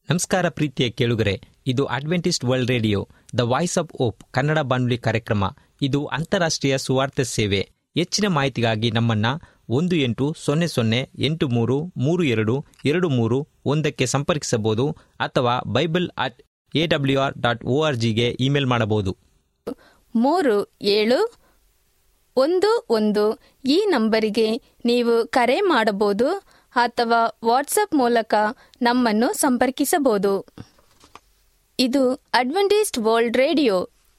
ನಮಸ್ಕಾರ ಪ್ರೀತಿಯ ಕೇಳುಗರೆ ಇದು Adventist World Radio the voice of hope Kannada ಬಾನುಲಿ ಕಾರ್ಯಕ್ರಮ ಇದು ಅಂತಾರಾಷ್ಟ್ರೀಯ ಸುವಾರ್ತೆ ಸೇವೆ ಹೆಚ್ಚಿನ ಮಾಹಿತಿಗಾಗಿ ನಮ್ಮನ್ನ ಒಂದು ಎಂಟು ಸೊನ್ನೆ ಸೊನ್ನೆ ಎಂಟು ಮೂರು ಮೂರು ಎರಡು ಎರಡು ಮೂರು ಒಂದಕ್ಕೆ ಸಂಪರ್ಕಿಸಬಹುದು ಅಥವಾ Bible at A W R dot O R ಜಿಗೆ ಇಮೇಲ್ ಮಾಡಬಹುದು ಮೂರು ಏಳು ಒಂದು ಒಂದು ಈ ನಂಬರಿಗೆ ನೀವು ಕರೆ ಮಾಡಬಹುದು ಅಥವಾ ವಾಟ್ಸಪ್ ಮೂಲಕ ನಮ್ಮನ್ನು ಸಂಪರ್ಕಿಸಬಹುದು ಇದು ಅಡ್ವೆಂಟಿಸ್ಟ್ ವರ್ಲ್ಡ್ ರೇಡಿಯೋ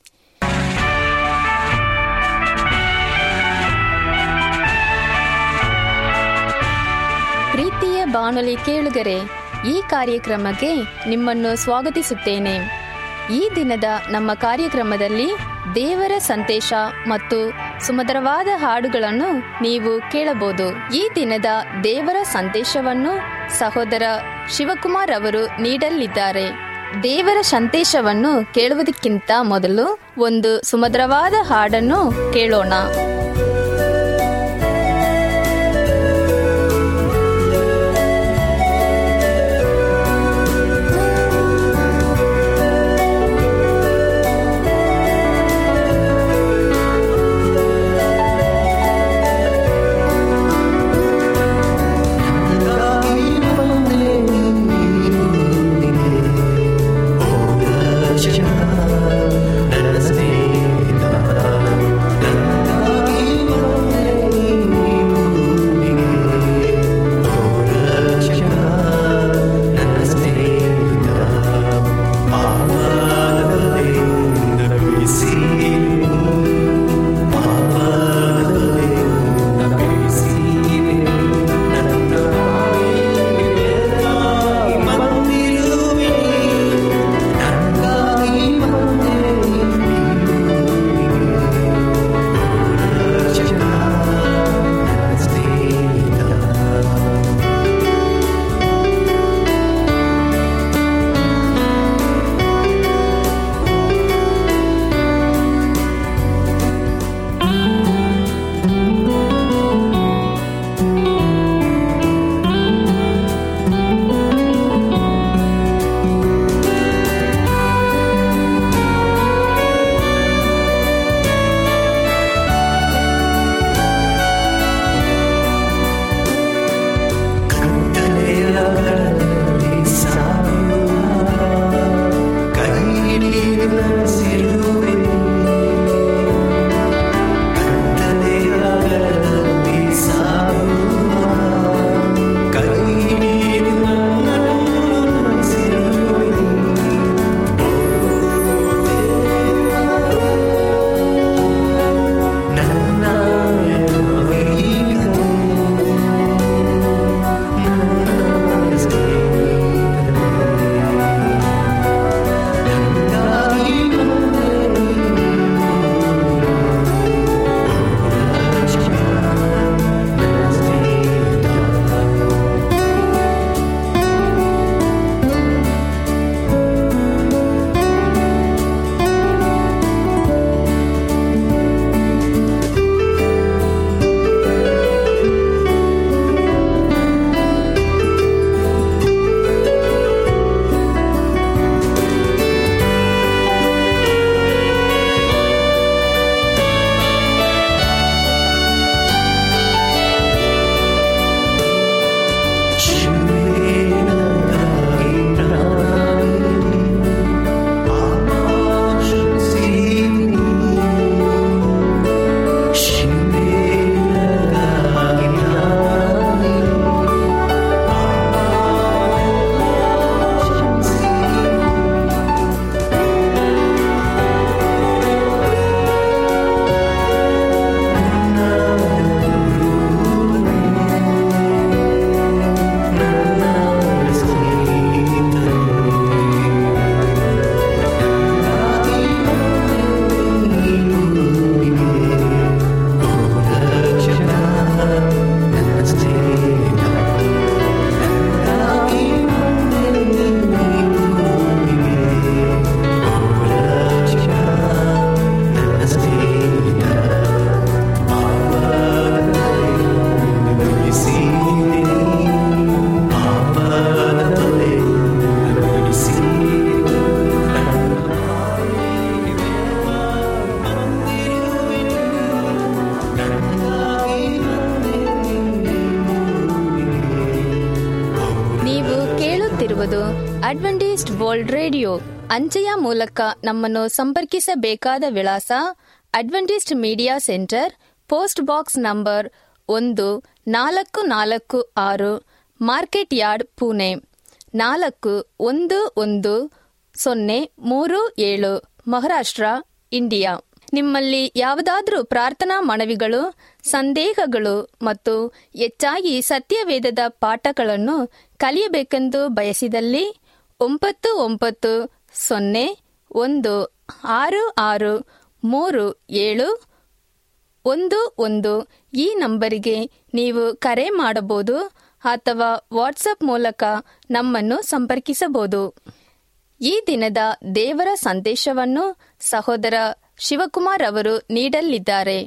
ಪ್ರೀತಿಯ ಬಾನುಲಿ ಕೇಳುಗರೆ ಈ ಕಾರ್ಯಕ್ರಮಕ್ಕೆ ನಿಮ್ಮನ್ನು ಸ್ವಾಗತಿಸುತ್ತೇನೆ ಈ ದಿನದ ನಮ್ಮ ಕಾರ್ಯಕ್ರಮದಲ್ಲಿ ದೇವರ ಸಂದೇಶ ಮತ್ತು ಸುಮಧುರವಾದ ಹಾಡುಗಳನ್ನು ನೀವು ಕೇಳಬಹುದು ಈ ದಿನದ ದೇವರ ಸಂದೇಶವನ್ನು ಸಹೋದರ ಶಿವಕುಮಾರ್ ಅವರು ನೀಡಲಿದ್ದಾರೆ ದೇವರ ಸಂದೇಶವನ್ನು ಕೇಳುವುದಕ್ಕಿಂತ ಮೊದಲು ಒಂದು ಸುಮಧುರವಾದ ಹಾಡನ್ನು ಕೇಳೋಣ ನನ್ನ ಸ್ನೇಹಿತ ಕೇಳುತ್ತಿರುವುದು ಅಡ್ವೆಂಟಿಸ್ಟ್ ವರ್ಲ್ಡ್ ರೇಡಿಯೋ ಅಂಚೆಯ ಮೂಲಕ ನಮ್ಮನ್ನು ಸಂಪರ್ಕಿಸಬೇಕಾದ ವಿಳಾಸ Adventist media centre post box number ಒಂದು ನಾಲ್ಕು ನಾಲ್ಕು ಆರು ಮಾರ್ಕೆಟ್ ಯಾರ್ಡ್ ಪುಣೆ ನಾಲ್ಕು ಒಂದು ಒಂದು ಸೊನ್ನೆ ಮೂರು ಏಳು ಮಹಾರಾಷ್ಟ್ರ ಇಂಡಿಯಾ ನಿಮ್ಮಲ್ಲಿ ಯಾವುದಾದ್ರೂ ಪ್ರಾರ್ಥನಾ ಮನವಿಗಳು ಸಂದೇಹಗಳು ಮತ್ತು ಹೆಚ್ಚಾಗಿ ಸತ್ಯವೇದದ ಪಾಠಗಳನ್ನು ಕಲಿಯಬೇಕೆಂದು ಬಯಸಿದಲ್ಲಿ ಒಂಬತ್ತು ಒಂಬತ್ತು ಸೊನ್ನೆ ಒಂದು ಆರು ಆರು ಮೂರು ಏಳು ಒಂದು ಒಂದು ಈ ನಂಬರಿಗೆ ನೀವು ಕರೆ ಮಾಡಬಹುದು ಅಥವಾ ವಾಟ್ಸಪ್ ಮೂಲಕ ನಮ್ಮನ್ನು ಸಂಪರ್ಕಿಸಬಹುದು ಈ ದಿನದ ದೇವರ ಸಂದೇಶವನ್ನು ಸಹೋದರ ಶಿವಕುಮಾರ್ ಅವರು ನೀಡಲಿದ್ದಾರೆ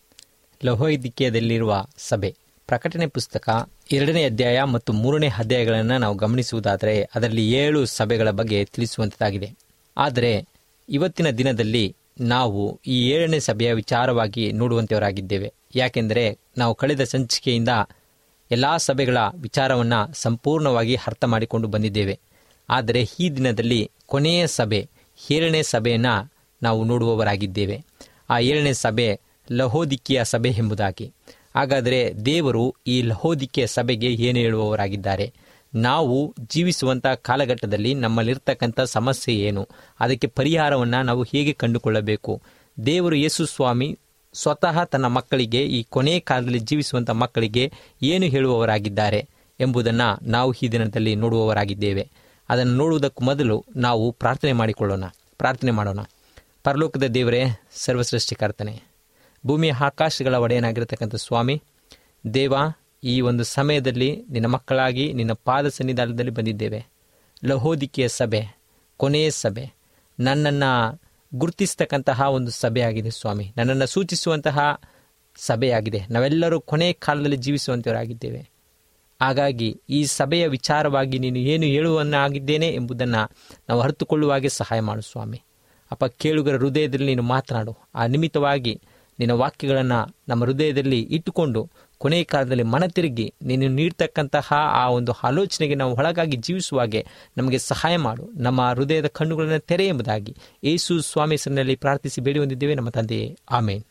ಲೋಹೋದಿಕ್ಯದಲ್ಲಿರುವ ಸಭೆ ಪ್ರಕಟಣೆ ಪುಸ್ತಕ ಎರಡನೇ ಅಧ್ಯಾಯ ಮತ್ತು ಮೂರನೇ ಅಧ್ಯಾಯಗಳನ್ನು ನಾವು ಗಮನಿಸುವುದಾದರೆ ಅದರಲ್ಲಿ ಏಳು ಸಭೆಗಳ ಬಗ್ಗೆ ತಿಳಿಸುವಂಥದ್ದಾಗಿದೆ ಆದರೆ ಇವತ್ತಿನ ದಿನದಲ್ಲಿ ನಾವು ಈ ಏಳನೇ ಸಭೆಯ ವಿಚಾರವಾಗಿ ನೋಡುವಂತೆಯವರಾಗಿದ್ದೇವೆ ಯಾಕೆಂದರೆ ನಾವು ಕಳೆದ ಸಂಚಿಕೆಯಿಂದ ಎಲ್ಲ ಸಭೆಗಳ ವಿಚಾರವನ್ನು ಸಂಪೂರ್ಣವಾಗಿ ಅರ್ಥ ಮಾಡಿಕೊಂಡು ಬಂದಿದ್ದೇವೆ ಆದರೆ ಈ ದಿನದಲ್ಲಿ ಕೊನೆಯ ಸಭೆ ಏಳನೇ ಸಭೆಯನ್ನು ನಾವು ನೋಡುವವರಾಗಿದ್ದೇವೆ ಆ ಏಳನೇ ಸಭೆ ಲಹೋದಿಕ್ಕಿಯ ಸಭೆ ಎಂಬುದಾಗಿ ಹಾಗಾದರೆ ದೇವರು ಈ ಲಹೋದಿಕ್ಕಿಯ ಸಭೆಗೆ ಏನು ಹೇಳುವವರಾಗಿದ್ದಾರೆ ನಾವು ಜೀವಿಸುವಂಥ ಕಾಲಘಟ್ಟದಲ್ಲಿ ನಮ್ಮಲ್ಲಿರ್ತಕ್ಕಂಥ ಸಮಸ್ಯೆ ಏನು ಅದಕ್ಕೆ ಪರಿಹಾರವನ್ನು ನಾವು ಹೇಗೆ ಕಂಡುಕೊಳ್ಳಬೇಕು ದೇವರು ಯೇಸು ಸ್ವಾಮಿ ಸ್ವತಃ ತನ್ನ ಮಕ್ಕಳಿಗೆ ಈ ಕೊನೆಯ ಕಾಲದಲ್ಲಿ ಜೀವಿಸುವಂಥ ಮಕ್ಕಳಿಗೆ ಏನು ಹೇಳುವವರಾಗಿದ್ದಾರೆ ಎಂಬುದನ್ನು ನಾವು ಈ ದಿನದಲ್ಲಿ ನೋಡುವವರಾಗಿದ್ದೇವೆ ಅದನ್ನು ನೋಡುವುದಕ್ಕೂ ಮೊದಲು ನಾವು ಪ್ರಾರ್ಥನೆ ಮಾಡಿಕೊಳ್ಳೋಣ ಪ್ರಾರ್ಥನೆ ಮಾಡೋಣ ಪರಲೋಕದ ದೇವರೇ ಸರ್ವಸೃಷ್ಟಿಕರ್ತನೆ ಭೂಮಿಯ ಆಕಾಶಗಳ ಒಡೆಯನಾಗಿರತಕ್ಕಂಥ ಸ್ವಾಮಿ ದೇವ ಈ ಒಂದು ಸಮಯದಲ್ಲಿ ನಿನ್ನ ಮಕ್ಕಳಾಗಿ ನಿನ್ನ ಪಾದ ಸನ್ನಿಧಾನದಲ್ಲಿ ಬಂದಿದ್ದೇವೆ ಲಹೋದಿಕೆಯ ಸಭೆ ಕೊನೆಯ ಸಭೆ ನನ್ನನ್ನು ಗುರುತಿಸ್ತಕ್ಕಂತಹ ಒಂದು ಸಭೆಯಾಗಿದೆ ಸ್ವಾಮಿ ನನ್ನನ್ನು ಸೂಚಿಸುವಂತಹ ಸಭೆಯಾಗಿದೆ ನಾವೆಲ್ಲರೂ ಕೊನೆಯ ಕಾಲದಲ್ಲಿ ಜೀವಿಸುವಂತವರಾಗಿದ್ದೇವೆ ಹಾಗಾಗಿ ಈ ಸಭೆಯ ವಿಚಾರವಾಗಿ ನೀನು ಏನು ಹೇಳುವನ್ನಾಗಿದ್ದೇನೆ ಎಂಬುದನ್ನು ನಾವು ಅರಿತುಕೊಳ್ಳುವಾಗೆ ಸಹಾಯ ಮಾಡು ಸ್ವಾಮಿ ಅಪ್ಪ ಕೇಳುಗರ ಹೃದಯದಲ್ಲಿ ನೀನು ಮಾತನಾಡು ಆ ನಿಮಿತ್ತವಾಗಿ ನಿನ್ನ ವಾಕ್ಯಗಳನ್ನು ನಮ್ಮ ಹೃದಯದಲ್ಲಿ ಇಟ್ಟುಕೊಂಡು ಕೊನೆಯ ಕಾಲದಲ್ಲಿ ಮನ ತಿರುಗಿ ನೀನು ನೀಡ್ತಕ್ಕಂತಹ ಆ ಒಂದು ಆಲೋಚನೆಗೆ ನಾವು ಒಳಗಾಗಿ ಜೀವಿಸುವಾಗೆ ನಮಗೆ ಸಹಾಯ ಮಾಡು ನಮ್ಮ ಹೃದಯದ ಕಣ್ಣುಗಳನ್ನು ತೆರೆ ಎಂಬುದಾಗಿ ಯೇಸು ಸ್ವಾಮಿ ಹೆಸರಿನಲ್ಲಿ ಪ್ರಾರ್ಥಿಸಿ ಬೇಡಿ ಹೊಂದಿದ್ದೇವೆ ನಮ್ಮ ತಂದೆಯೇ ಆಮೇನ್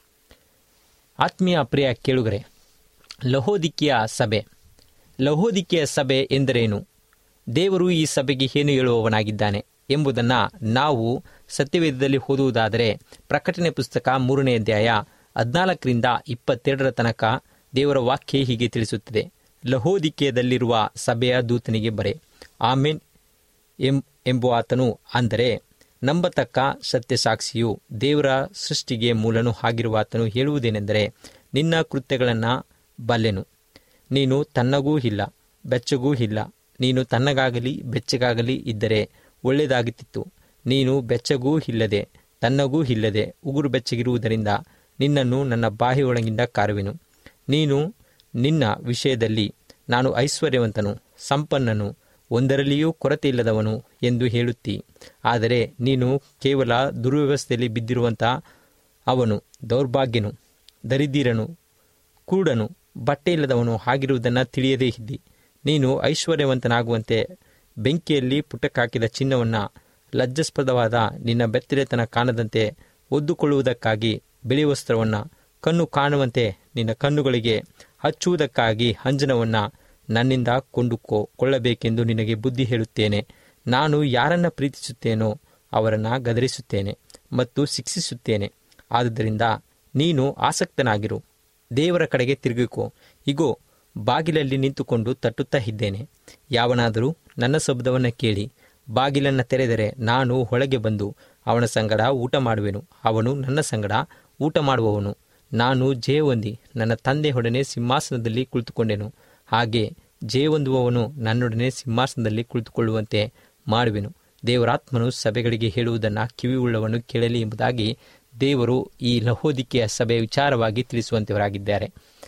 ಆತ್ಮೀಯ ಪ್ರಿಯ ಕೇಳುಗರೆ ಲಹೋದಿಕ್ಕಿಯ ಸಭೆ ಲಹೋದಿಕ್ಕಿಯ ಸಭೆ ಎಂದರೇನು ದೇವರು ಈ ಸಭೆಗೆ ಏನು ಹೇಳುವವನಾಗಿದ್ದಾನೆ ಎಂಬುದನ್ನು ನಾವು ಸತ್ಯವೇದದಲ್ಲಿ ಓದುವುದಾದರೆ ಪ್ರಕಟಣೆ ಪುಸ್ತಕ ಮೂರನೇ ಅಧ್ಯಾಯ ಹದಿನಾಲ್ಕರಿಂದ ಇಪ್ಪತ್ತೆರಡರ ತನಕ ದೇವರ ವಾಕ್ಯ ಹೀಗೆ ತಿಳಿಸುತ್ತದೆ ಲಹೋದಿಕ್ಯದಲ್ಲಿರುವ ಸಭೆಯ ದೂತನಿಗೆ ಬರೆ ಆಮೇನ್ ಎಂ ಎಂಬುವಾತನು ಅಂದರೆ ನಂಬತಕ್ಕ ಸತ್ಯಸಾಕ್ಷಿಯು ದೇವರ ಸೃಷ್ಟಿಗೆ ಮೂಲನು ಆಗಿರುವಾತನು ಹೇಳುವುದೇನೆಂದರೆ ನಿನ್ನ ಕೃತ್ಯಗಳನ್ನು ಬಲ್ಲೆನು ನೀನು ತನ್ನಗೂ ಇಲ್ಲ ಬೆಚ್ಚಗೂ ಇಲ್ಲ ನೀನು ತನ್ನಗಾಗಲಿ ಬೆಚ್ಚಗಾಗಲಿ ಇದ್ದರೆ ಒಳ್ಳೆಯದಾಗುತ್ತಿತ್ತು ನೀನು ಬೆಚ್ಚಗೂ ಇಲ್ಲದೆ ತನ್ನಗೂ ಇಲ್ಲದೆ ಉಗುರು ಬೆಚ್ಚಗಿರುವುದರಿಂದ ನಿನ್ನನ್ನು ನನ್ನ ಬಾಯಿಯೊಳಗಿಂದ ಕಾರುವೆನು ನೀನು ನಿನ್ನ ವಿಷಯದಲ್ಲಿ ನಾನು ಐಶ್ವರ್ಯವಂತನು ಸಂಪನ್ನನು ಒಂದರಲ್ಲಿಯೂ ಕೊರತೆ ಇಲ್ಲದವನು ಎಂದು ಹೇಳುತ್ತಿ ಆದರೆ ನೀನು ಕೇವಲ ದುರ್ವ್ಯವಸ್ಥೆಯಲ್ಲಿ ಬಿದ್ದಿರುವಂಥ ಅವನು ದೌರ್ಭಾಗ್ಯನು ದರಿದ್ರನು ಕೂಡನು ಬಟ್ಟೆ ಇಲ್ಲದವನು ಆಗಿರುವುದನ್ನು ತಿಳಿಯದೇ ಇದ್ದಿ ನೀನು ಐಶ್ವರ್ಯವಂತನಾಗುವಂತೆ ಬೆಂಕಿಯಲ್ಲಿ ಪುಟಕ್ಕಾಕಿದ ಚಿನ್ನವನ್ನು ಲಜ್ಜಾಸ್ಪದವಾದ ನಿನ್ನ ಬೆತ್ತಲೆತನ ಕಾಣದಂತೆ ಒದ್ದುಕೊಳ್ಳುವುದಕ್ಕಾಗಿ ಬಿಳಿ ವಸ್ತ್ರವನ್ನು ಕಣ್ಣು ಕಾಣುವಂತೆ ನಿನ್ನ ಕಣ್ಣುಗಳಿಗೆ ಹಚ್ಚುವುದಕ್ಕಾಗಿ ಅಂಜನವನ್ನು ನನ್ನಿಂದ ಕೊಂಡುಕೋ ಕೊಳ್ಳಬೇಕೆಂದು ನಿನಗೆ ಬುದ್ಧಿ ಹೇಳುತ್ತೇನೆ ನಾನು ಯಾರನ್ನ ಪ್ರೀತಿಸುತ್ತೇನೋ ಅವರನ್ನು ಗದರಿಸುತ್ತೇನೆ ಮತ್ತು ಶಿಕ್ಷಿಸುತ್ತೇನೆ ಆದುದರಿಂದ ನೀನು ಆಸಕ್ತನಾಗಿರು ದೇವರ ಕಡೆಗೆ ತಿರುಗಿಕೋ ಇಗೋ ಬಾಗಿಲಲ್ಲಿ ನಿಂತುಕೊಂಡು ತಟ್ಟುತ್ತಾ ಇದ್ದೇನೆ ಯಾವನಾದರೂ ನನ್ನ ಶಬ್ದವನ್ನು ಕೇಳಿ ಬಾಗಿಲನ್ನು ತೆರೆದರೆ ನಾನು ಒಳಗೆ ಬಂದು ಅವನ ಸಂಗಡ ಊಟ ಮಾಡುವೆನು ಅವನು ನನ್ನ ಸಂಗಡ ಊಟ ಮಾಡುವವನು ನಾನು ಜೇವೊಂದಿ ನನ್ನ ತಂದೆಯೊಡನೆ ಸಿಂಹಾಸನದಲ್ಲಿ ಕುಳಿತುಕೊಂಡೆನು ಹಾಗೆ ಜೇವೊಂದುವವನು ನನ್ನೊಡನೆ ಸಿಂಹಾಸನದಲ್ಲಿ ಕುಳಿತುಕೊಳ್ಳುವಂತೆ ಮಾಡುವೆನು ದೇವರಾತ್ಮನು ಸಭೆಗಳಿಗೆ ಹೇಳುವುದನ್ನು ಕಿವಿಯುಳ್ಳವನು ಕೇಳಲಿ ಎಂಬುದಾಗಿ ದೇವರು ಈ ಲಹೋದಿಕೆಯ ಸಭೆ ವಿಚಾರವಾಗಿ ತಿಳಿಸುವಂತವರಾಗಿದ್ದಾರೆ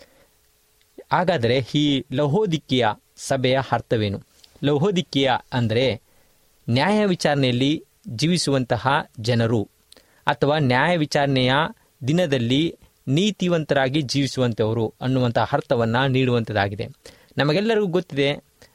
ಹಾಗಾದರೆ ಈ ಲಹೋದಿಕ್ಕಿಯ ಸಭೆಯ ಅರ್ಥವೇನು ಲಹೋದಿಕ್ಕಿಯ ಅಂದರೆ ನ್ಯಾಯ ವಿಚಾರಣೆಯಲ್ಲಿ ಜೀವಿಸುವಂತಹ ಜನರು ಅಥವಾ ನ್ಯಾಯ ವಿಚಾರಣೆಯ ದಿನದಲ್ಲಿ ನೀತಿವಂತರಾಗಿ ಜೀವಿಸುವಂಥವರು ಅನ್ನುವಂಥ ಅರ್ಥವನ್ನು ನೀಡುವಂಥದ್ದಾಗಿದೆ ನಮಗೆಲ್ಲರಿಗೂ ಗೊತ್ತಿದೆ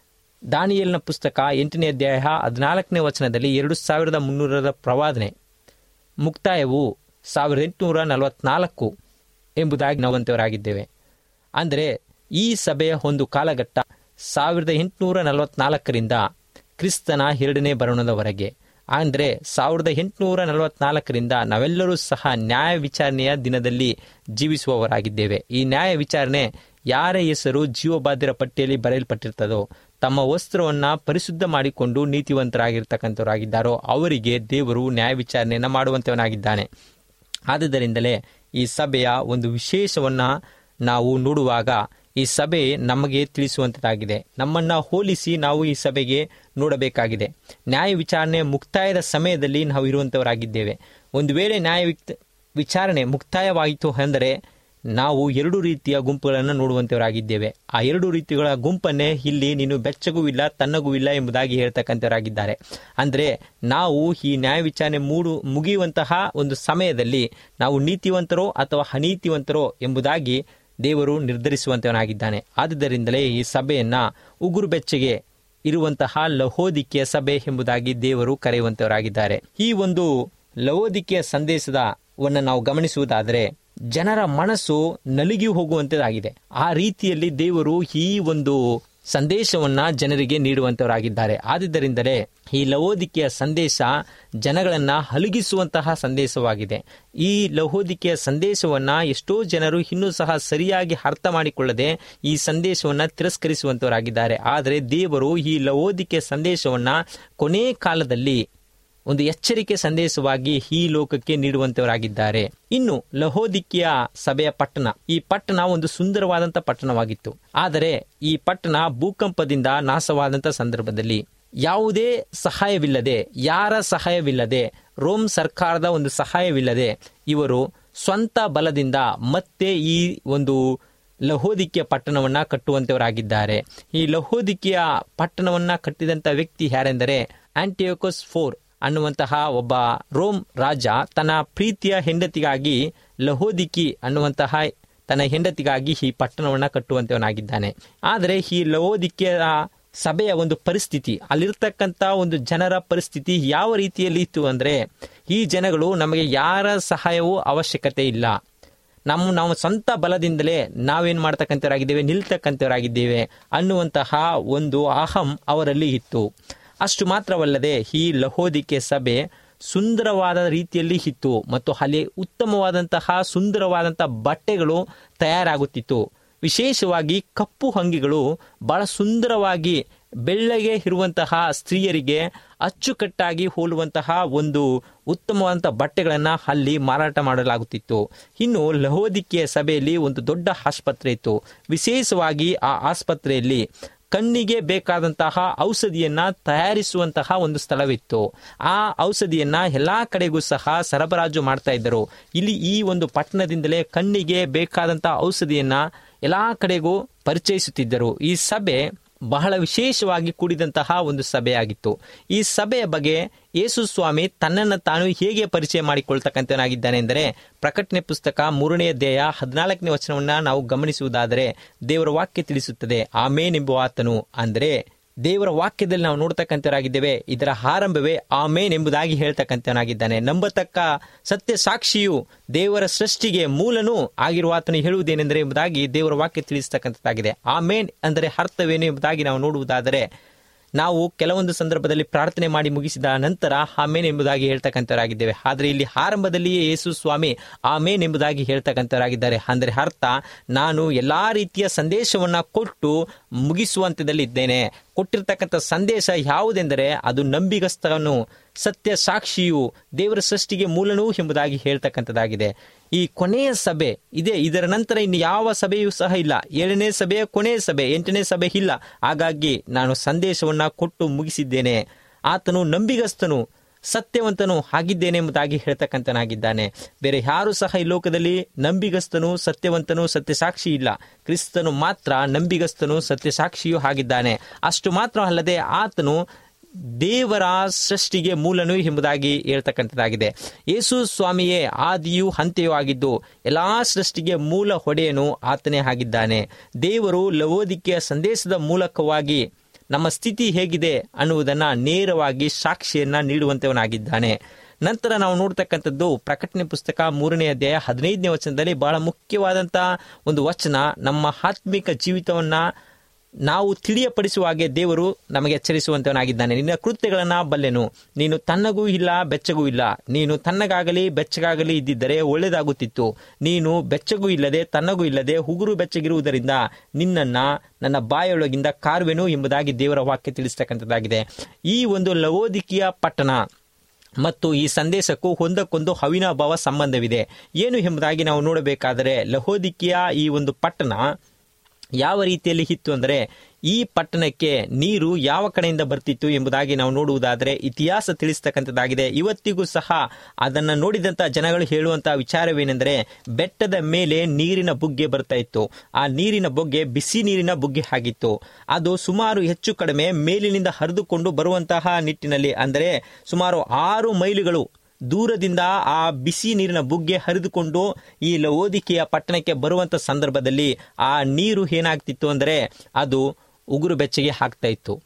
ದಾನಿಯಲ್ನ ಪುಸ್ತಕ ಎಂಟನೇ ಅಧ್ಯಾಯ ಹದಿನಾಲ್ಕನೇ ವಚನದಲ್ಲಿ ಎರಡು ಸಾವಿರದ ಮುನ್ನೂರರ ಪ್ರವಾದನೆ ಮುಕ್ತಾಯವು ಸಾವಿರದ ಎಂಟುನೂರ ನಲವತ್ನಾಲ್ಕು ಎಂಬುದಾಗಿ ನಾವಂತವರಾಗಿದ್ದೇವೆ ಅಂದರೆ ಈ ಸಭೆಯ ಒಂದು ಕಾಲಘಟ್ಟ ಸಾವಿರದ ಎಂಟುನೂರ ನಲವತ್ನಾಲ್ಕರಿಂದ ಕ್ರಿಸ್ತನ ಎರಡನೇ ಬರೋಣದವರೆಗೆ ಅಂದರೆ ಸಾವಿರದ ಎಂಟುನೂರ ನಲವತ್ನಾಲ್ಕರಿಂದ ನಾವೆಲ್ಲರೂ ಸಹ ನ್ಯಾಯ ವಿಚಾರಣೆಯ ದಿನದಲ್ಲಿ ಜೀವಿಸುವವರಾಗಿದ್ದೇವೆ ಈ ನ್ಯಾಯ ವಿಚಾರಣೆ ಯಾರ ಹೆಸರು ಜೀವಬಾಧ್ಯರ ಪಟ್ಟಿಯಲ್ಲಿ ಬರೆಯಲ್ಪಟ್ಟಿರ್ತದೋ ತಮ್ಮ ವಸ್ತ್ರವನ್ನು ಪರಿಶುದ್ಧ ಮಾಡಿಕೊಂಡು ನೀತಿವಂತರಾಗಿರ್ತಕ್ಕಂಥವರಾಗಿದ್ದಾರೋ ಅವರಿಗೆ ದೇವರು ನ್ಯಾಯ ವಿಚಾರಣೆಯನ್ನು ಮಾಡುವಂತವನಾಗಿದ್ದಾನೆ ಆದುದರಿಂದಲೇ ಈ ಸಭೆಯ ಒಂದು ವಿಶೇಷವನ್ನು ನಾವು ನೋಡುವಾಗ ಈ ಸಭೆ ನಮಗೆ ತಿಳಿಸುವಂಥದ್ದಾಗಿದೆ ನಮ್ಮನ್ನು ಹೋಲಿಸಿ ನಾವು ಈ ಸಭೆಗೆ ನೋಡಬೇಕಾಗಿದೆ ನ್ಯಾಯ ವಿಚಾರಣೆ ಮುಕ್ತಾಯದ ಸಮಯದಲ್ಲಿ ನಾವು ಇರುವಂಥವರಾಗಿದ್ದೇವೆ ಒಂದು ವೇಳೆ ನ್ಯಾಯ ವಿಕ್- ವಿಚಾರಣೆ ಮುಕ್ತಾಯವಾಯಿತು ಅಂದರೆ ನಾವು ಎರಡು ರೀತಿಯ ಗುಂಪುಗಳನ್ನು ನೋಡುವಂಥವರಾಗಿದ್ದೇವೆ ಆ ಎರಡು ರೀತಿಗಳ ಗುಂಪನ್ನೇ ಇಲ್ಲಿ ನೀನು ಬೆಚ್ಚಗೂ ಇಲ್ಲ ತನ್ನಗೂ ಇಲ್ಲ ಎಂಬುದಾಗಿ ಹೇಳ್ತಕ್ಕಂಥವರಾಗಿದ್ದಾರೆ ಅಂದರೆ ನಾವು ಈ ನ್ಯಾಯ ವಿಚಾರಣೆ ಮೂಡು ಮುಗಿಯುವಂತಹ ಒಂದು ಸಮಯದಲ್ಲಿ ನಾವು ನೀತಿವಂತರೋ ಅಥವಾ ಅನೀತಿವಂತರೋ ಎಂಬುದಾಗಿ ದೇವರು ನಿರ್ಧರಿಸುವಂತವನಾಗಿದ್ದಾನೆ ಆದುದರಿಂದಲೇ ಈ ಸಭೆಯನ್ನ ಉಗುರು ಬೆಚ್ಚಗೆ ಇರುವಂತಹ ಲಹೋದಿಕೆಯ ಸಭೆ ಎಂಬುದಾಗಿ ದೇವರು ಕರೆಯುವಂತವರಾಗಿದ್ದಾರೆ ಈ ಒಂದು ಲಹೋದಿಕೆಯ ಸಂದೇಶದವನ್ನು ನಾವು ಗಮನಿಸುವುದಾದರೆ ಜನರ ಮನಸ್ಸು ನಲುಗಿ ಹೋಗುವಂತದಾಗಿದೆ ಆ ರೀತಿಯಲ್ಲಿ ದೇವರು ಈ ಒಂದು ಸಂದೇಶವನ್ನ ಜನರಿಗೆ ನೀಡುವಂತವರಾಗಿದ್ದಾರೆ ಆದುದರಿಂದಲೇ ಈ ಲವೋದಿಕೆಯ ಸಂದೇಶ ಜನಗಳನ್ನ ಹಲಗಿಸುವಂತಹ ಸಂದೇಶವಾಗಿದೆ ಈ ಲಹೋದಿಕೆಯ ಸಂದೇಶವನ್ನ ಎಷ್ಟೋ ಜನರು ಇನ್ನೂ ಸಹ ಸರಿಯಾಗಿ ಅರ್ಥ ಮಾಡಿಕೊಳ್ಳದೆ ಈ ಸಂದೇಶವನ್ನ ತಿರಸ್ಕರಿಸುವಂತವರಾಗಿದ್ದಾರೆ ಆದರೆ ದೇವರು ಈ ಲವೋದಿಕೆಯ ಸಂದೇಶವನ್ನ ಕೊನೆ ಕಾಲದಲ್ಲಿ ಒಂದು ಎಚ್ಚರಿಕೆ ಸಂದೇಶವಾಗಿ ಈ ಲೋಕಕ್ಕೆ ನೀಡುವಂತವರಾಗಿದ್ದಾರೆ ಇನ್ನು ಲಹೋದಿಕೆಯ ಸಭೆಯ ಪಟ್ಟಣ ಈ ಪಟ್ಟಣ ಒಂದು ಸುಂದರವಾದಂಥ ಪಟ್ಟಣವಾಗಿತ್ತು ಆದರೆ ಈ ಪಟ್ಟಣ ಭೂಕಂಪದಿಂದ ನಾಶವಾದಂಥ ಸಂದರ್ಭದಲ್ಲಿ ಯಾವುದೇ ಸಹಾಯವಿಲ್ಲದೆ ಯಾರ ಸಹಾಯವಿಲ್ಲದೆ ರೋಮ್ ಸರ್ಕಾರದ ಒಂದು ಸಹಾಯವಿಲ್ಲದೆ ಇವರು ಸ್ವಂತ ಬಲದಿಂದ ಮತ್ತೆ ಈ ಒಂದು ಲಹೋದಿಕೆಯ ಪಟ್ಟಣವನ್ನ ಕಟ್ಟುವಂತವರಾಗಿದ್ದಾರೆ ಈ ಲಹೋದಿಕೆಯ ಪಟ್ಟಣವನ್ನ ಕಟ್ಟಿದಂತ ವ್ಯಕ್ತಿ ಯಾರೆಂದರೆ ಆಂಟಿಯೋಕೋಸ್ ಫೋರ್ ಅನ್ನುವಂತಹ ಒಬ್ಬ ರೋಮ್ ರಾಜ ತನ್ನ ಪ್ರೀತಿಯ ಹೆಂಡತಿಗಾಗಿ ಲಹೋದಿಕಿ ಅನ್ನುವಂತಹ ತನ್ನ ಹೆಂಡತಿಗಾಗಿ ಈ ಪಟ್ಟಣವನ್ನ ಕಟ್ಟುವಂತವನಾಗಿದ್ದಾನೆ ಆದರೆ ಈ ಲಹೋದಿಕೆಯ ಸಭೆಯ ಒಂದು ಪರಿಸ್ಥಿತಿ ಅಲ್ಲಿರ್ತಕ್ಕಂಥ ಒಂದು ಜನರ ಪರಿಸ್ಥಿತಿ ಯಾವ ರೀತಿಯಲ್ಲಿ ಇತ್ತು ಅಂದ್ರೆ ಈ ಜನಗಳು ನಮಗೆ ಯಾರ ಸಹಾಯವೂ ಅವಶ್ಯಕತೆ ಇಲ್ಲ ನಮ್ಮ ನಾವು ಸ್ವಂತ ಬಲದಿಂದಲೇ ನಾವೇನ್ ಮಾಡ್ತಕ್ಕಂಥವರಾಗಿದ್ದೇವೆ ನಿಲ್ತಕ್ಕಂಥವರಾಗಿದ್ದೇವೆ ಅನ್ನುವಂತಹ ಒಂದು ಅಹಂ ಅವರಲ್ಲಿ ಇತ್ತು ಅಷ್ಟು ಮಾತ್ರವಲ್ಲದೆ ಈ ಲಹೋದಿಕೆ ಸಭೆ ಸುಂದರವಾದ ರೀತಿಯಲ್ಲಿ ಇತ್ತು ಮತ್ತು ಅಲ್ಲಿ ಉತ್ತಮವಾದಂತಹ ಸುಂದರವಾದಂತಹ ಬಟ್ಟೆಗಳು ತಯಾರಾಗುತ್ತಿತ್ತು ವಿಶೇಷವಾಗಿ ಕಪ್ಪು ಅಂಗಿಗಳು ಬಹಳ ಸುಂದರವಾಗಿ ಬೆಳ್ಳಗೆ ಇರುವಂತಹ ಸ್ತ್ರೀಯರಿಗೆ ಅಚ್ಚುಕಟ್ಟಾಗಿ ಹೋಲುವಂತಹ ಒಂದು ಉತ್ತಮವಾದಂತಹ ಬಟ್ಟೆಗಳನ್ನು ಅಲ್ಲಿ ಮಾರಾಟ ಮಾಡಲಾಗುತ್ತಿತ್ತು ಇನ್ನು ಲಹೋದಿಕೆಯ ಸಭೆಯಲ್ಲಿ ಒಂದು ದೊಡ್ಡ ಆಸ್ಪತ್ರೆ ಇತ್ತು ವಿಶೇಷವಾಗಿ ಆ ಆಸ್ಪತ್ರೆಯಲ್ಲಿ ಕಣ್ಣಿಗೆ ಬೇಕಾದಂತಹ ಔಷಧಿಯನ್ನ ತಯಾರಿಸುವಂತಹ ಒಂದು ಸ್ಥಳವಿತ್ತು ಆ ಔಷಧಿಯನ್ನ ಎಲ್ಲಾ ಕಡೆಗೂ ಸಹ ಸರಬರಾಜು ಮಾಡ್ತಾ ಇದ್ದರು ಇಲ್ಲಿ ಈ ಒಂದು ಪಟ್ಟಣದಿಂದಲೇ ಕಣ್ಣಿಗೆ ಬೇಕಾದಂತಹ ಔಷಧಿಯನ್ನ ಎಲ್ಲಾ ಕಡೆಗೂ ಪರಿಚಯಿಸುತ್ತಿದ್ದರು ಈ ಸಭೆ ಬಹಳ ವಿಶೇಷವಾಗಿ ಕೂಡಿದಂತಹ ಒಂದು ಸಭೆಯಾಗಿತ್ತು ಈ ಸಭೆಯ ಬಗ್ಗೆ ಯೇಸು ಸ್ವಾಮಿ ತನ್ನನ್ನು ತಾನು ಹೇಗೆ ಪರಿಚಯ ಮಾಡಿಕೊಳ್ತಕ್ಕಂಥನಾಗಿದ್ದಾನೆ ಎಂದರೆ ಪ್ರಕಟಣೆ ಪುಸ್ತಕ ಮೂರನೇ ಅಧ್ಯಾಯ ಹದಿನಾಲ್ಕನೇ ವಚನವನ್ನ ನಾವು ಗಮನಿಸುವುದಾದರೆ ದೇವರ ವಾಕ್ಯ ತಿಳಿಸುತ್ತದೆ ಆಮೇನ್ ಎಂಬ ಆತನು ಅಂದರೆ ದೇವರ ವಾಕ್ಯದಲ್ಲಿ ನಾವು ನೋಡ್ತಕ್ಕಂಥವರಾಗಿದ್ದೇವೆ ಇದರ ಆರಂಭವೇ ಆಮೇನ್ ಎಂಬುದಾಗಿ ಹೇಳ್ತಕ್ಕಂಥವನಾಗಿದ್ದಾನೆ ನಂಬತಕ್ಕ ಸತ್ಯ ಸಾಕ್ಷಿಯು ದೇವರ ಸೃಷ್ಟಿಗೆ ಮೂಲನೂ ಆಗಿರುವ ಆತನು ಹೇಳುವುದೇನೆಂದರೆ ಎಂಬುದಾಗಿ ದೇವರ ವಾಕ್ಯ ತಿಳಿಸ್ತಕ್ಕಂಥದ್ದಾಗಿದೆ ಆಮೇನ್ ಅಂದರೆ ಅರ್ಥವೇನು ಎಂಬುದಾಗಿ ನಾವು ನೋಡುವುದಾದರೆ ನಾವು ಕೆಲವೊಂದು ಸಂದರ್ಭದಲ್ಲಿ ಪ್ರಾರ್ಥನೆ ಮಾಡಿ ಮುಗಿಸಿದ ನಂತರ ಆಮೇನ್ ಎಂಬುದಾಗಿ ಹೇಳ್ತಕ್ಕಂಥವರಾಗಿದ್ದೇವೆ ಆದರೆ ಇಲ್ಲಿ ಆರಂಭದಲ್ಲಿಯೇ ಯೇಸು ಸ್ವಾಮಿ ಆಮೇನ್ ಎಂಬುದಾಗಿ ಹೇಳ್ತಕ್ಕಂಥವರಾಗಿದ್ದಾರೆ ಅಂದರೆ ಅರ್ಥ ನಾನು ಎಲ್ಲಾ ರೀತಿಯ ಸಂದೇಶವನ್ನ ಕೊಟ್ಟು ಮುಗಿಸುವಂತದಲ್ಲಿದ್ದೇನೆ ಕೊಟ್ಟಿರ್ತಕ್ಕಂಥ ಸಂದೇಶ ಯಾವುದೆಂದರೆ ಅದು ನಂಬಿಗಸ್ತನು ಸತ್ಯ ಸಾಕ್ಷಿಯು ದೇವರ ಸೃಷ್ಟಿಗೆ ಮೂಲನೂ ಎಂಬುದಾಗಿ ಹೇಳ್ತಕ್ಕಂಥದ್ದಾಗಿದೆ ಈ ಕೊನೆಯ ಸಭೆ ಇದೆ ಇದರ ನಂತರ ಇನ್ನು ಯಾವ ಸಭೆಯೂ ಸಹ ಇಲ್ಲ ಏಳನೇ ಸಭೆಯ ಕೊನೆಯ ಸಭೆ ಎಂಟನೇ ಸಭೆ ಇಲ್ಲ ಹಾಗಾಗಿ ನಾನು ಸಂದೇಶವನ್ನ ಕೊಟ್ಟು ಮುಗಿಸಿದ್ದೇನೆ ಆತನು ನಂಬಿಗಸ್ತನು ಸತ್ಯವಂತನು ಆಗಿದ್ದೇನೆ ಎಂಬುದಾಗಿ ಹೇಳ್ತಕ್ಕಂಥನಾಗಿದ್ದಾನೆ ಬೇರೆ ಯಾರು ಸಹ ಈ ಲೋಕದಲ್ಲಿ ನಂಬಿಗಸ್ತನು ಸತ್ಯವಂತನು ಸತ್ಯಸಾಕ್ಷಿ ಇಲ್ಲ ಕ್ರಿಸ್ತನು ಮಾತ್ರ ನಂಬಿಗಸ್ತನು ಸತ್ಯಸಾಕ್ಷಿಯೂ ಆಗಿದ್ದಾನೆ ಅಷ್ಟು ಮಾತ್ರ ಅಲ್ಲದೆ ಆತನು ದೇವರ ಸೃಷ್ಟಿಗೆ ಮೂಲನು ಎಂಬುದಾಗಿ ಹೇಳ್ತಕ್ಕಂಥದ್ದಾಗಿದೆ ಯೇಸು ಸ್ವಾಮಿಯೇ ಆದಿಯೂ ಅಂತ್ಯವೂ ಆಗಿದ್ದು ಎಲ್ಲಾ ಸೃಷ್ಟಿಗೆ ಮೂಲ ಹೊಡೆಯನು ಆತನೇ ಆಗಿದ್ದಾನೆ ದೇವರು ಲವೋದಿಕೆಯ ಸಂದೇಶದ ಮೂಲಕವಾಗಿ ನಮ್ಮ ಸ್ಥಿತಿ ಹೇಗಿದೆ ಅನ್ನುವುದನ್ನ ನೇರವಾಗಿ ಸಾಕ್ಷಿಯನ್ನ ನೀಡುವಂತವನಾಗಿದ್ದಾನೆ ನಂತರ ನಾವು ನೋಡ್ತಕ್ಕಂಥದ್ದು ಪ್ರಕಟಣೆ ಪುಸ್ತಕ ಮೂರನೇ ಅಧ್ಯಾಯ ಹದಿನೈದನೇ ವಚನದಲ್ಲಿ ಬಹಳ ಮುಖ್ಯವಾದಂತಹ ಒಂದು ವಚನ ನಮ್ಮ ಆತ್ಮಿಕ ಜೀವಿತವನ್ನ ನಾವು ತಿಳಿಯಪಡಿಸುವ ಹಾಗೆ ದೇವರು ನಮಗೆ ಎಚ್ಚರಿಸುವಂತವನಾಗಿದ್ದಾನೆ ನಿನ್ನ ಕೃತ್ಯಗಳನ್ನ ಬಲ್ಲೆನು ನೀನು ತನ್ನಗೂ ಇಲ್ಲ ಬೆಚ್ಚಗೂ ಇಲ್ಲ ನೀನು ತನ್ನಗಾಗಲಿ ಬೆಚ್ಚಗಾಗಲಿ ಇದ್ದಿದ್ದರೆ ಒಳ್ಳೆಯದಾಗುತ್ತಿತ್ತು ನೀನು ಬೆಚ್ಚಗೂ ಇಲ್ಲದೆ ತನ್ನಗೂ ಇಲ್ಲದೆ ಹುಗುರು ಬೆಚ್ಚಗಿರುವುದರಿಂದ ನಿನ್ನನ್ನ ನನ್ನ ಬಾಯೊಳಗಿಂದ ಕಾರುವೆನು ಎಂಬುದಾಗಿ ದೇವರ ವಾಕ್ಯ ತಿಳಿಸ್ತಕ್ಕಂಥದ್ದಾಗಿದೆ ಈ ಒಂದು ಲವೋದಿಕಿಯ ಪಟ್ಟಣ ಮತ್ತು ಈ ಸಂದೇಶಕ್ಕೂ ಒಂದಕ್ಕೊಂದು ಅವಿನಾಭಾವ ಸಂಬಂಧವಿದೆ ಏನು ಎಂಬುದಾಗಿ ನಾವು ನೋಡಬೇಕಾದರೆ ಲಹೋದಿಕಿಯ ಈ ಒಂದು ಪಟ್ಟಣ ಯಾವ ರೀತಿಯಲ್ಲಿ ಇತ್ತು ಅಂದರೆ ಈ ಪಟ್ಟಣಕ್ಕೆ ನೀರು ಯಾವ ಕಡೆಯಿಂದ ಬರ್ತಿತ್ತು ಎಂಬುದಾಗಿ ನಾವು ನೋಡುವುದಾದರೆ ಇತಿಹಾಸ ತಿಳಿಸ್ತಕ್ಕಂಥದ್ದಾಗಿದೆ ಇವತ್ತಿಗೂ ಸಹ ಅದನ್ನು ನೋಡಿದಂಥ ಜನಗಳು ಹೇಳುವಂತಹ ವಿಚಾರವೇನೆಂದರೆ ಬೆಟ್ಟದ ಮೇಲೆ ನೀರಿನ ಬುಗ್ಗೆ ಬರ್ತಾ ಇತ್ತು ಆ ನೀರಿನ ಬುಗ್ಗೆ ಬಿಸಿ ನೀರಿನ ಬುಗ್ಗೆ ಆಗಿತ್ತು ಅದು ಸುಮಾರು ಹೆಚ್ಚು ಕಡಿಮೆ ಮೇಲಿನಿಂದ ಹರಿದುಕೊಂಡು ಬರುವಂತಹ ನಿಟ್ಟಿನಲ್ಲಿ ಅಂದರೆ ಸುಮಾರು ಆರು ಮೈಲುಗಳು ದೂರದಿಂದ ಆ ಬಿಸಿ ನೀರಿನ ಬುಗ್ಗೆ ಹರಿದುಕೊಂಡು ಈ ಲವೋದಿಕೆಯ ಪಟ್ಟಣಕ್ಕೆ ಬರುವಂತ ಸಂದರ್ಭದಲ್ಲಿ ಆ ನೀರು ಏನಾಗ್ತಿತ್ತು ಅಂದರೆ ಅದು ಉಗುರು ಬೆಚ್ಚಗೆ ಹಾಕ್ತಾ ಇತ್ತು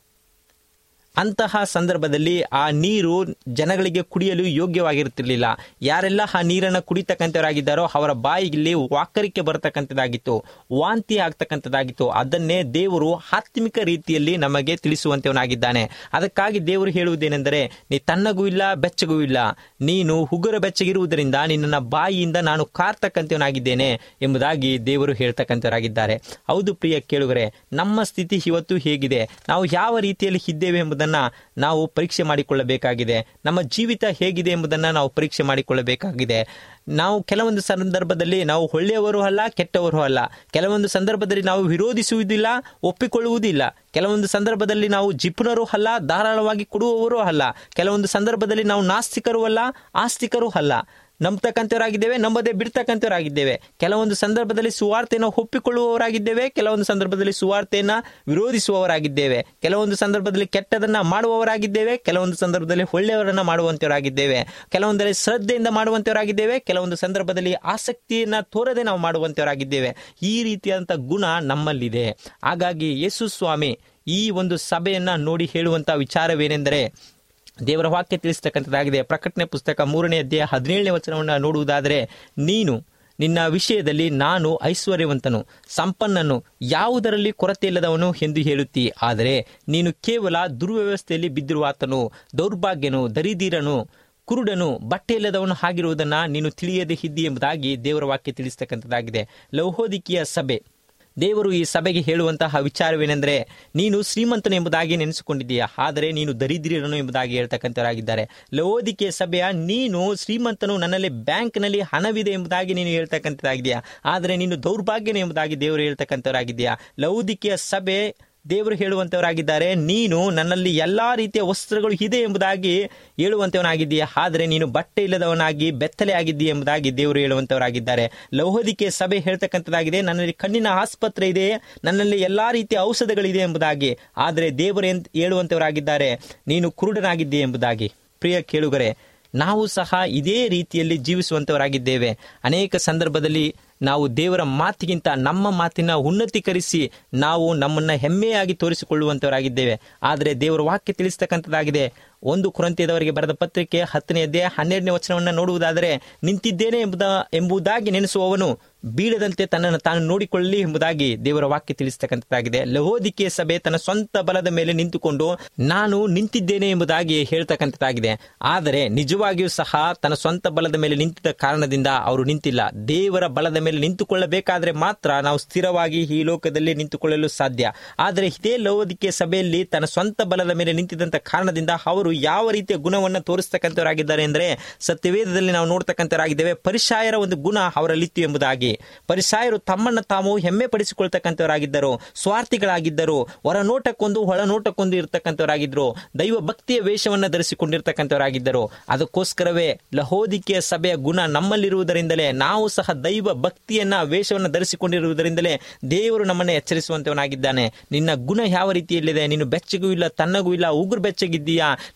ಅಂತಹ ಸಂದರ್ಭದಲ್ಲಿ ಆ ನೀರು ಜನಗಳಿಗೆ ಕುಡಿಯಲು ಯೋಗ್ಯವಾಗಿರುತ್ತಿರಲಿಲ್ಲ ಯಾರೆಲ್ಲ ಆ ನೀರನ್ನು ಕುಡಿತಕ್ಕಂಥವರಾಗಿದ್ದಾರೋ ಅವರ ಬಾಯಿಗೆ ವಾಕರಿಕೆ ಬರತಕ್ಕಂಥದ್ದಾಗಿತ್ತು ವಾಂತಿ ಆಗ್ತಕ್ಕಂಥದ್ದಾಗಿತ್ತು ಅದನ್ನೇ ದೇವರು ಆತ್ಮಿಕ ರೀತಿಯಲ್ಲಿ ನಮಗೆ ತಿಳಿಸುವಂತವನಾಗಿದ್ದಾನೆ ಅದಕ್ಕಾಗಿ ದೇವರು ಹೇಳುವುದೇನೆಂದರೆ ನೀ ತನ್ನಗೂ ಇಲ್ಲ ಬೆಚ್ಚಗೂ ಇಲ್ಲ ನೀನು ಹುಗುರ ಬೆಚ್ಚಗಿರುವುದರಿಂದ ನಿನ್ನ ಬಾಯಿಯಿಂದ ನಾನು ಕಾರ್ತಕ್ಕಂಥವನಾಗಿದ್ದೇನೆ ಎಂಬುದಾಗಿ ದೇವರು ಹೇಳ್ತಕ್ಕಂಥವರಾಗಿದ್ದಾರೆ ಹೌದು ಪ್ರಿಯ ಕೇಳುಗರೆ ನಮ್ಮ ಸ್ಥಿತಿ ಇವತ್ತು ಹೇಗಿದೆ ನಾವು ಯಾವ ರೀತಿಯಲ್ಲಿ ಇದ್ದೇವೆ ಎಂಬುದನ್ನು ನಾವು ಪರೀಕ್ಷೆ ಮಾಡಿಕೊಳ್ಳಬೇಕಾಗಿದೆ ನಮ್ಮ ಜೀವಿತ ಹೇಗಿದೆ ಎಂಬುದನ್ನು ನಾವು ಪರೀಕ್ಷೆ ಮಾಡಿಕೊಳ್ಳಬೇಕಾಗಿದೆ ನಾವು ಕೆಲವೊಂದು ಸಂದರ್ಭದಲ್ಲಿ ನಾವು ಒಳ್ಳೆಯವರು ಅಲ್ಲ ಕೆಟ್ಟವರು ಅಲ್ಲ ಕೆಲವೊಂದು ಸಂದರ್ಭದಲ್ಲಿ ನಾವು ವಿರೋಧಿಸುವುದಿಲ್ಲ ಒಪ್ಪಿಕೊಳ್ಳುವುದಿಲ್ಲ ಕೆಲವೊಂದು ಸಂದರ್ಭದಲ್ಲಿ ನಾವು ಜಿಪುಣರು ಅಲ್ಲ ಧಾರಾಳವಾಗಿ ಕೊಡುವವರು ಅಲ್ಲ ಕೆಲವೊಂದು ಸಂದರ್ಭದಲ್ಲಿ ನಾವು ನಾಸ್ತಿಕರು ಅಲ್ಲ ಆಸ್ತಿಕರು ಅಲ್ಲ ನಂಬತಕ್ಕಂಥವರಾಗಿದ್ದೇವೆ ನಂಬದೆ ಬಿಡ್ತಕ್ಕಂಥವರಾಗಿದ್ದೇವೆ ಕೆಲವೊಂದು ಸಂದರ್ಭದಲ್ಲಿ ಸುವಾರ್ತೆಯನ್ನು ಒಪ್ಪಿಕೊಳ್ಳುವವರಾಗಿದ್ದೇವೆ ಕೆಲವೊಂದು ಸಂದರ್ಭದಲ್ಲಿ ಸುವಾರ್ತೆಯನ್ನ ವಿರೋಧಿಸುವವರಾಗಿದ್ದೇವೆ ಕೆಲವೊಂದು ಸಂದರ್ಭದಲ್ಲಿ ಕೆಟ್ಟದನ್ನ ಮಾಡುವವರಾಗಿದ್ದೇವೆ ಕೆಲವೊಂದು ಸಂದರ್ಭದಲ್ಲಿ ಒಳ್ಳೆಯವರನ್ನ ಮಾಡುವಂತವರಾಗಿದ್ದೇವೆ ಕೆಲವೊಂದರಲ್ಲಿ ಶ್ರದ್ಧೆಯಿಂದ ಮಾಡುವಂತವರಾಗಿದ್ದೇವೆ ಕೆಲವೊಂದು ಸಂದರ್ಭದಲ್ಲಿ ಆಸಕ್ತಿಯನ್ನ ತೋರದೆ ನಾವು ಮಾಡುವಂತವರಾಗಿದ್ದೇವೆ ಈ ರೀತಿಯಾದಂಥ ಗುಣ ನಮ್ಮಲ್ಲಿದೆ ಹಾಗಾಗಿ ಯೇಸು ಸ್ವಾಮಿ ಈ ಒಂದು ಸಭೆಯನ್ನ ನೋಡಿ ಹೇಳುವಂತ ವಿಚಾರವೇನೆಂದರೆ ದೇವರ ವಾಕ್ಯ ತಿಳಿಸ್ತಕ್ಕಂಥದ್ದಾಗಿದೆ ಪ್ರಕಟಣೆ ಪುಸ್ತಕ ಮೂರನೇ ಅಧ್ಯಾಯ ಹದಿನೇಳನೇ ವಚನವನ್ನು ನೋಡುವುದಾದರೆ ನೀನು ನಿನ್ನ ವಿಷಯದಲ್ಲಿ ನಾನು ಐಶ್ವರ್ಯವಂತನು ಸಂಪನ್ನನು ಯಾವುದರಲ್ಲಿ ಕೊರತೆ ಇಲ್ಲದವನು ಎಂದು ಹೇಳುತ್ತಿ ಆದರೆ ನೀನು ಕೇವಲ ದುರ್ವ್ಯವಸ್ಥೆಯಲ್ಲಿ ಬಿದ್ದಿರುವಾತನು ದೌರ್ಭಾಗ್ಯನು ದರಿದೀರನು ಕುರುಡನು ಬಟ್ಟೆ ಇಲ್ಲದವನು ಆಗಿರುವುದನ್ನ ನೀನು ತಿಳಿಯದೆ ಇದ್ದಿ ಎಂಬುದಾಗಿ ದೇವರ ವಾಕ್ಯ ತಿಳಿಸ್ತಕ್ಕಂಥದ್ದಾಗಿದೆ ಲೌಹೋದಿಕಿಯ ಸಭೆ ದೇವರು ಈ ಸಭೆಗೆ ಹೇಳುವಂತಹ ವಿಚಾರವೇನೆಂದರೆ ನೀನು ಶ್ರೀಮಂತನು ಎಂಬುದಾಗಿ ನೆನೆಸಿಕೊಂಡಿದ್ದೀಯಾ ಆದರೆ ನೀನು ದರಿದ್ರನು ಎಂಬುದಾಗಿ ಹೇಳ್ತಕ್ಕಂಥವರಾಗಿದ್ದಾರೆ ಲವೋದಿಕೆ ಸಭೆಯ ನೀನು ಶ್ರೀಮಂತನು ನನ್ನಲ್ಲಿ ಬ್ಯಾಂಕ್ನಲ್ಲಿ ಹಣವಿದೆ ಎಂಬುದಾಗಿ ನೀನು ಹೇಳ್ತಕ್ಕಂಥದ್ದಾಗಿದೆಯಾ ಆದರೆ ನೀನು ದೌರ್ಭಾಗ್ಯನು ಎಂಬುದಾಗಿ ದೇವರು ಹೇಳ್ತಕ್ಕಂಥವರಾಗಿದೆಯಾ ಲವೋದಿಕೆಯ ಸಭೆ ದೇವರು ಹೇಳುವಂತವರಾಗಿದ್ದಾರೆ ನೀನು ನನ್ನಲ್ಲಿ ಎಲ್ಲಾ ರೀತಿಯ ವಸ್ತ್ರಗಳು ಇದೆ ಎಂಬುದಾಗಿ ಹೇಳುವಂತವನಾಗಿದ್ದೀಯಾ ಆದರೆ ನೀನು ಬಟ್ಟೆ ಇಲ್ಲದವನಾಗಿ ಬೆತ್ತಲೆ ಆಗಿದ್ದೀಯ ಎಂಬುದಾಗಿ ದೇವರು ಹೇಳುವಂತವರಾಗಿದ್ದಾರೆ ಲೌಹದಿಕೆ ಸಭೆ ಹೇಳ್ತಕ್ಕಂಥದ್ದಾಗಿದೆ ನನ್ನಲ್ಲಿ ಕಣ್ಣಿನ ಆಸ್ಪತ್ರೆ ಇದೆ ನನ್ನಲ್ಲಿ ಎಲ್ಲಾ ರೀತಿಯ ಔಷಧಗಳಿದೆ ಎಂಬುದಾಗಿ ಆದರೆ ದೇವರು ಎಂತ ಹೇಳುವಂತವರಾಗಿದ್ದಾರೆ ನೀನು ಕುರುಡನಾಗಿದ್ದೀಯ ಎಂಬುದಾಗಿ ಪ್ರಿಯ ಕೇಳುಗರೆ ನಾವು ಸಹ ಇದೇ ರೀತಿಯಲ್ಲಿ ಜೀವಿಸುವಂತವರಾಗಿದ್ದೇವೆ ಅನೇಕ ಸಂದರ್ಭದಲ್ಲಿ ನಾವು ದೇವರ ಮಾತಿಗಿಂತ ನಮ್ಮ ಮಾತಿನ ಉನ್ನತೀಕರಿಸಿ ನಾವು ನಮ್ಮನ್ನ ಹೆಮ್ಮೆಯಾಗಿ ತೋರಿಸಿಕೊಳ್ಳುವಂತವರಾಗಿದ್ದೇವೆ ಆದರೆ ದೇವರ ವಾಕ್ಯ ತಿಳಿಸ್ತಕ್ಕಂಥದ್ದಾಗಿದೆ ಒಂದು ಕುರಂತಿಯದವರಿಗೆ ಬರೆದ ಪತ್ರಿಕೆ ಹತ್ತನೇ ಅಧ್ಯಾಯ ಹನ್ನೆರಡನೇ ವಚನವನ್ನು ನೋಡುವುದಾದರೆ ನಿಂತಿದ್ದೇನೆ ಎಂಬುದ ಎಂಬುದಾಗಿ ನೆನೆಸುವವನು ಬೀಳದಂತೆ ತನ್ನನ್ನು ತಾನು ನೋಡಿಕೊಳ್ಳಲಿ ಎಂಬುದಾಗಿ ದೇವರ ವಾಕ್ಯ ತಿಳಿಸ್ತಕ್ಕಂಥದ್ದಾಗಿದೆ ಲಹೋದಿಕೆ ಸಭೆ ತನ್ನ ಸ್ವಂತ ಬಲದ ಮೇಲೆ ನಿಂತುಕೊಂಡು ನಾನು ನಿಂತಿದ್ದೇನೆ ಎಂಬುದಾಗಿ ಹೇಳ್ತಕ್ಕಂಥದ್ದಾಗಿದೆ ಆದರೆ ನಿಜವಾಗಿಯೂ ಸಹ ತನ್ನ ಸ್ವಂತ ಬಲದ ಮೇಲೆ ನಿಂತಿದ್ದ ಕಾರಣದಿಂದ ಅವರು ನಿಂತಿಲ್ಲ ದೇವರ ಬಲದ ಮೇಲೆ ನಿಂತುಕೊಳ್ಳಬೇಕಾದ್ರೆ ಮಾತ್ರ ನಾವು ಸ್ಥಿರವಾಗಿ ಈ ಲೋಕದಲ್ಲಿ ನಿಂತುಕೊಳ್ಳಲು ಸಾಧ್ಯ ಆದರೆ ಇದೇ ಲವೋದಿಕೆ ಸಭೆಯಲ್ಲಿ ತನ್ನ ಸ್ವಂತ ಬಲದ ಮೇಲೆ ನಿಂತಿದ್ದಂತ ಕಾರಣದಿಂದ ಅವರು ಯಾವ ರೀತಿಯ ಗುಣವನ್ನು ತೋರಿಸ್ತಕ್ಕಂಥವರಾಗಿದ್ದಾರೆ ಅಂದರೆ ಸತ್ಯವೇದದಲ್ಲಿ ನಾವು ನೋಡ್ತಕ್ಕಂಥವರಾಗಿದ್ದೇವೆ ಪರಿಸಾಯರ ಒಂದು ಗುಣ ಅವರಲ್ಲಿತ್ತು ಎಂಬುದಾಗಿ ಪರಿಸಾಯರು ತಮ್ಮನ್ನ ತಾವು ಹೆಮ್ಮೆ ಪಡಿಸಿಕೊಳ್ತಕ್ಕಂಥವರಾಗಿದ್ದರು ಸ್ವಾರ್ಥಿಗಳಾಗಿದ್ದರು ಹೊರ ನೋಟಕ್ಕೊಂದು ಒಳ ನೋಟಕ್ಕೊಂದು ಇರತಕ್ಕಂಥವರಾಗಿದ್ದರು ದೈವ ಭಕ್ತಿಯ ವೇಷವನ್ನು ಧರಿಸಿಕೊಂಡಿರ್ತಕ್ಕಂಥವರಾಗಿದ್ದರು ಅದಕ್ಕೋಸ್ಕರವೇ ಲಹೋದಿಕೆಯ ಸಭೆಯ ಗುಣ ನಮ್ಮಲ್ಲಿರುವುದರಿಂದಲೇ ನಾವು ಸಹ ದೈವ ಭಕ್ತಿಯನ್ನ ವೇಷವನ್ನು ಧರಿಸಿಕೊಂಡಿರುವುದರಿಂದಲೇ ದೇವರು ನಮ್ಮನ್ನು ಎಚ್ಚರಿಸುವಂತವನಾಗಿದ್ದಾನೆ ನಿನ್ನ ಗುಣ ಯಾವ ರೀತಿಯಲ್ಲಿದೆ ನೀನು ಬೆಚ್ಚಗೂ ಇಲ್ಲ ತನ್ನಗೂ ಇಲ್ಲ ಉಗುರು ಬೆಚ್ಚಗಿದ್ದೀಯಾ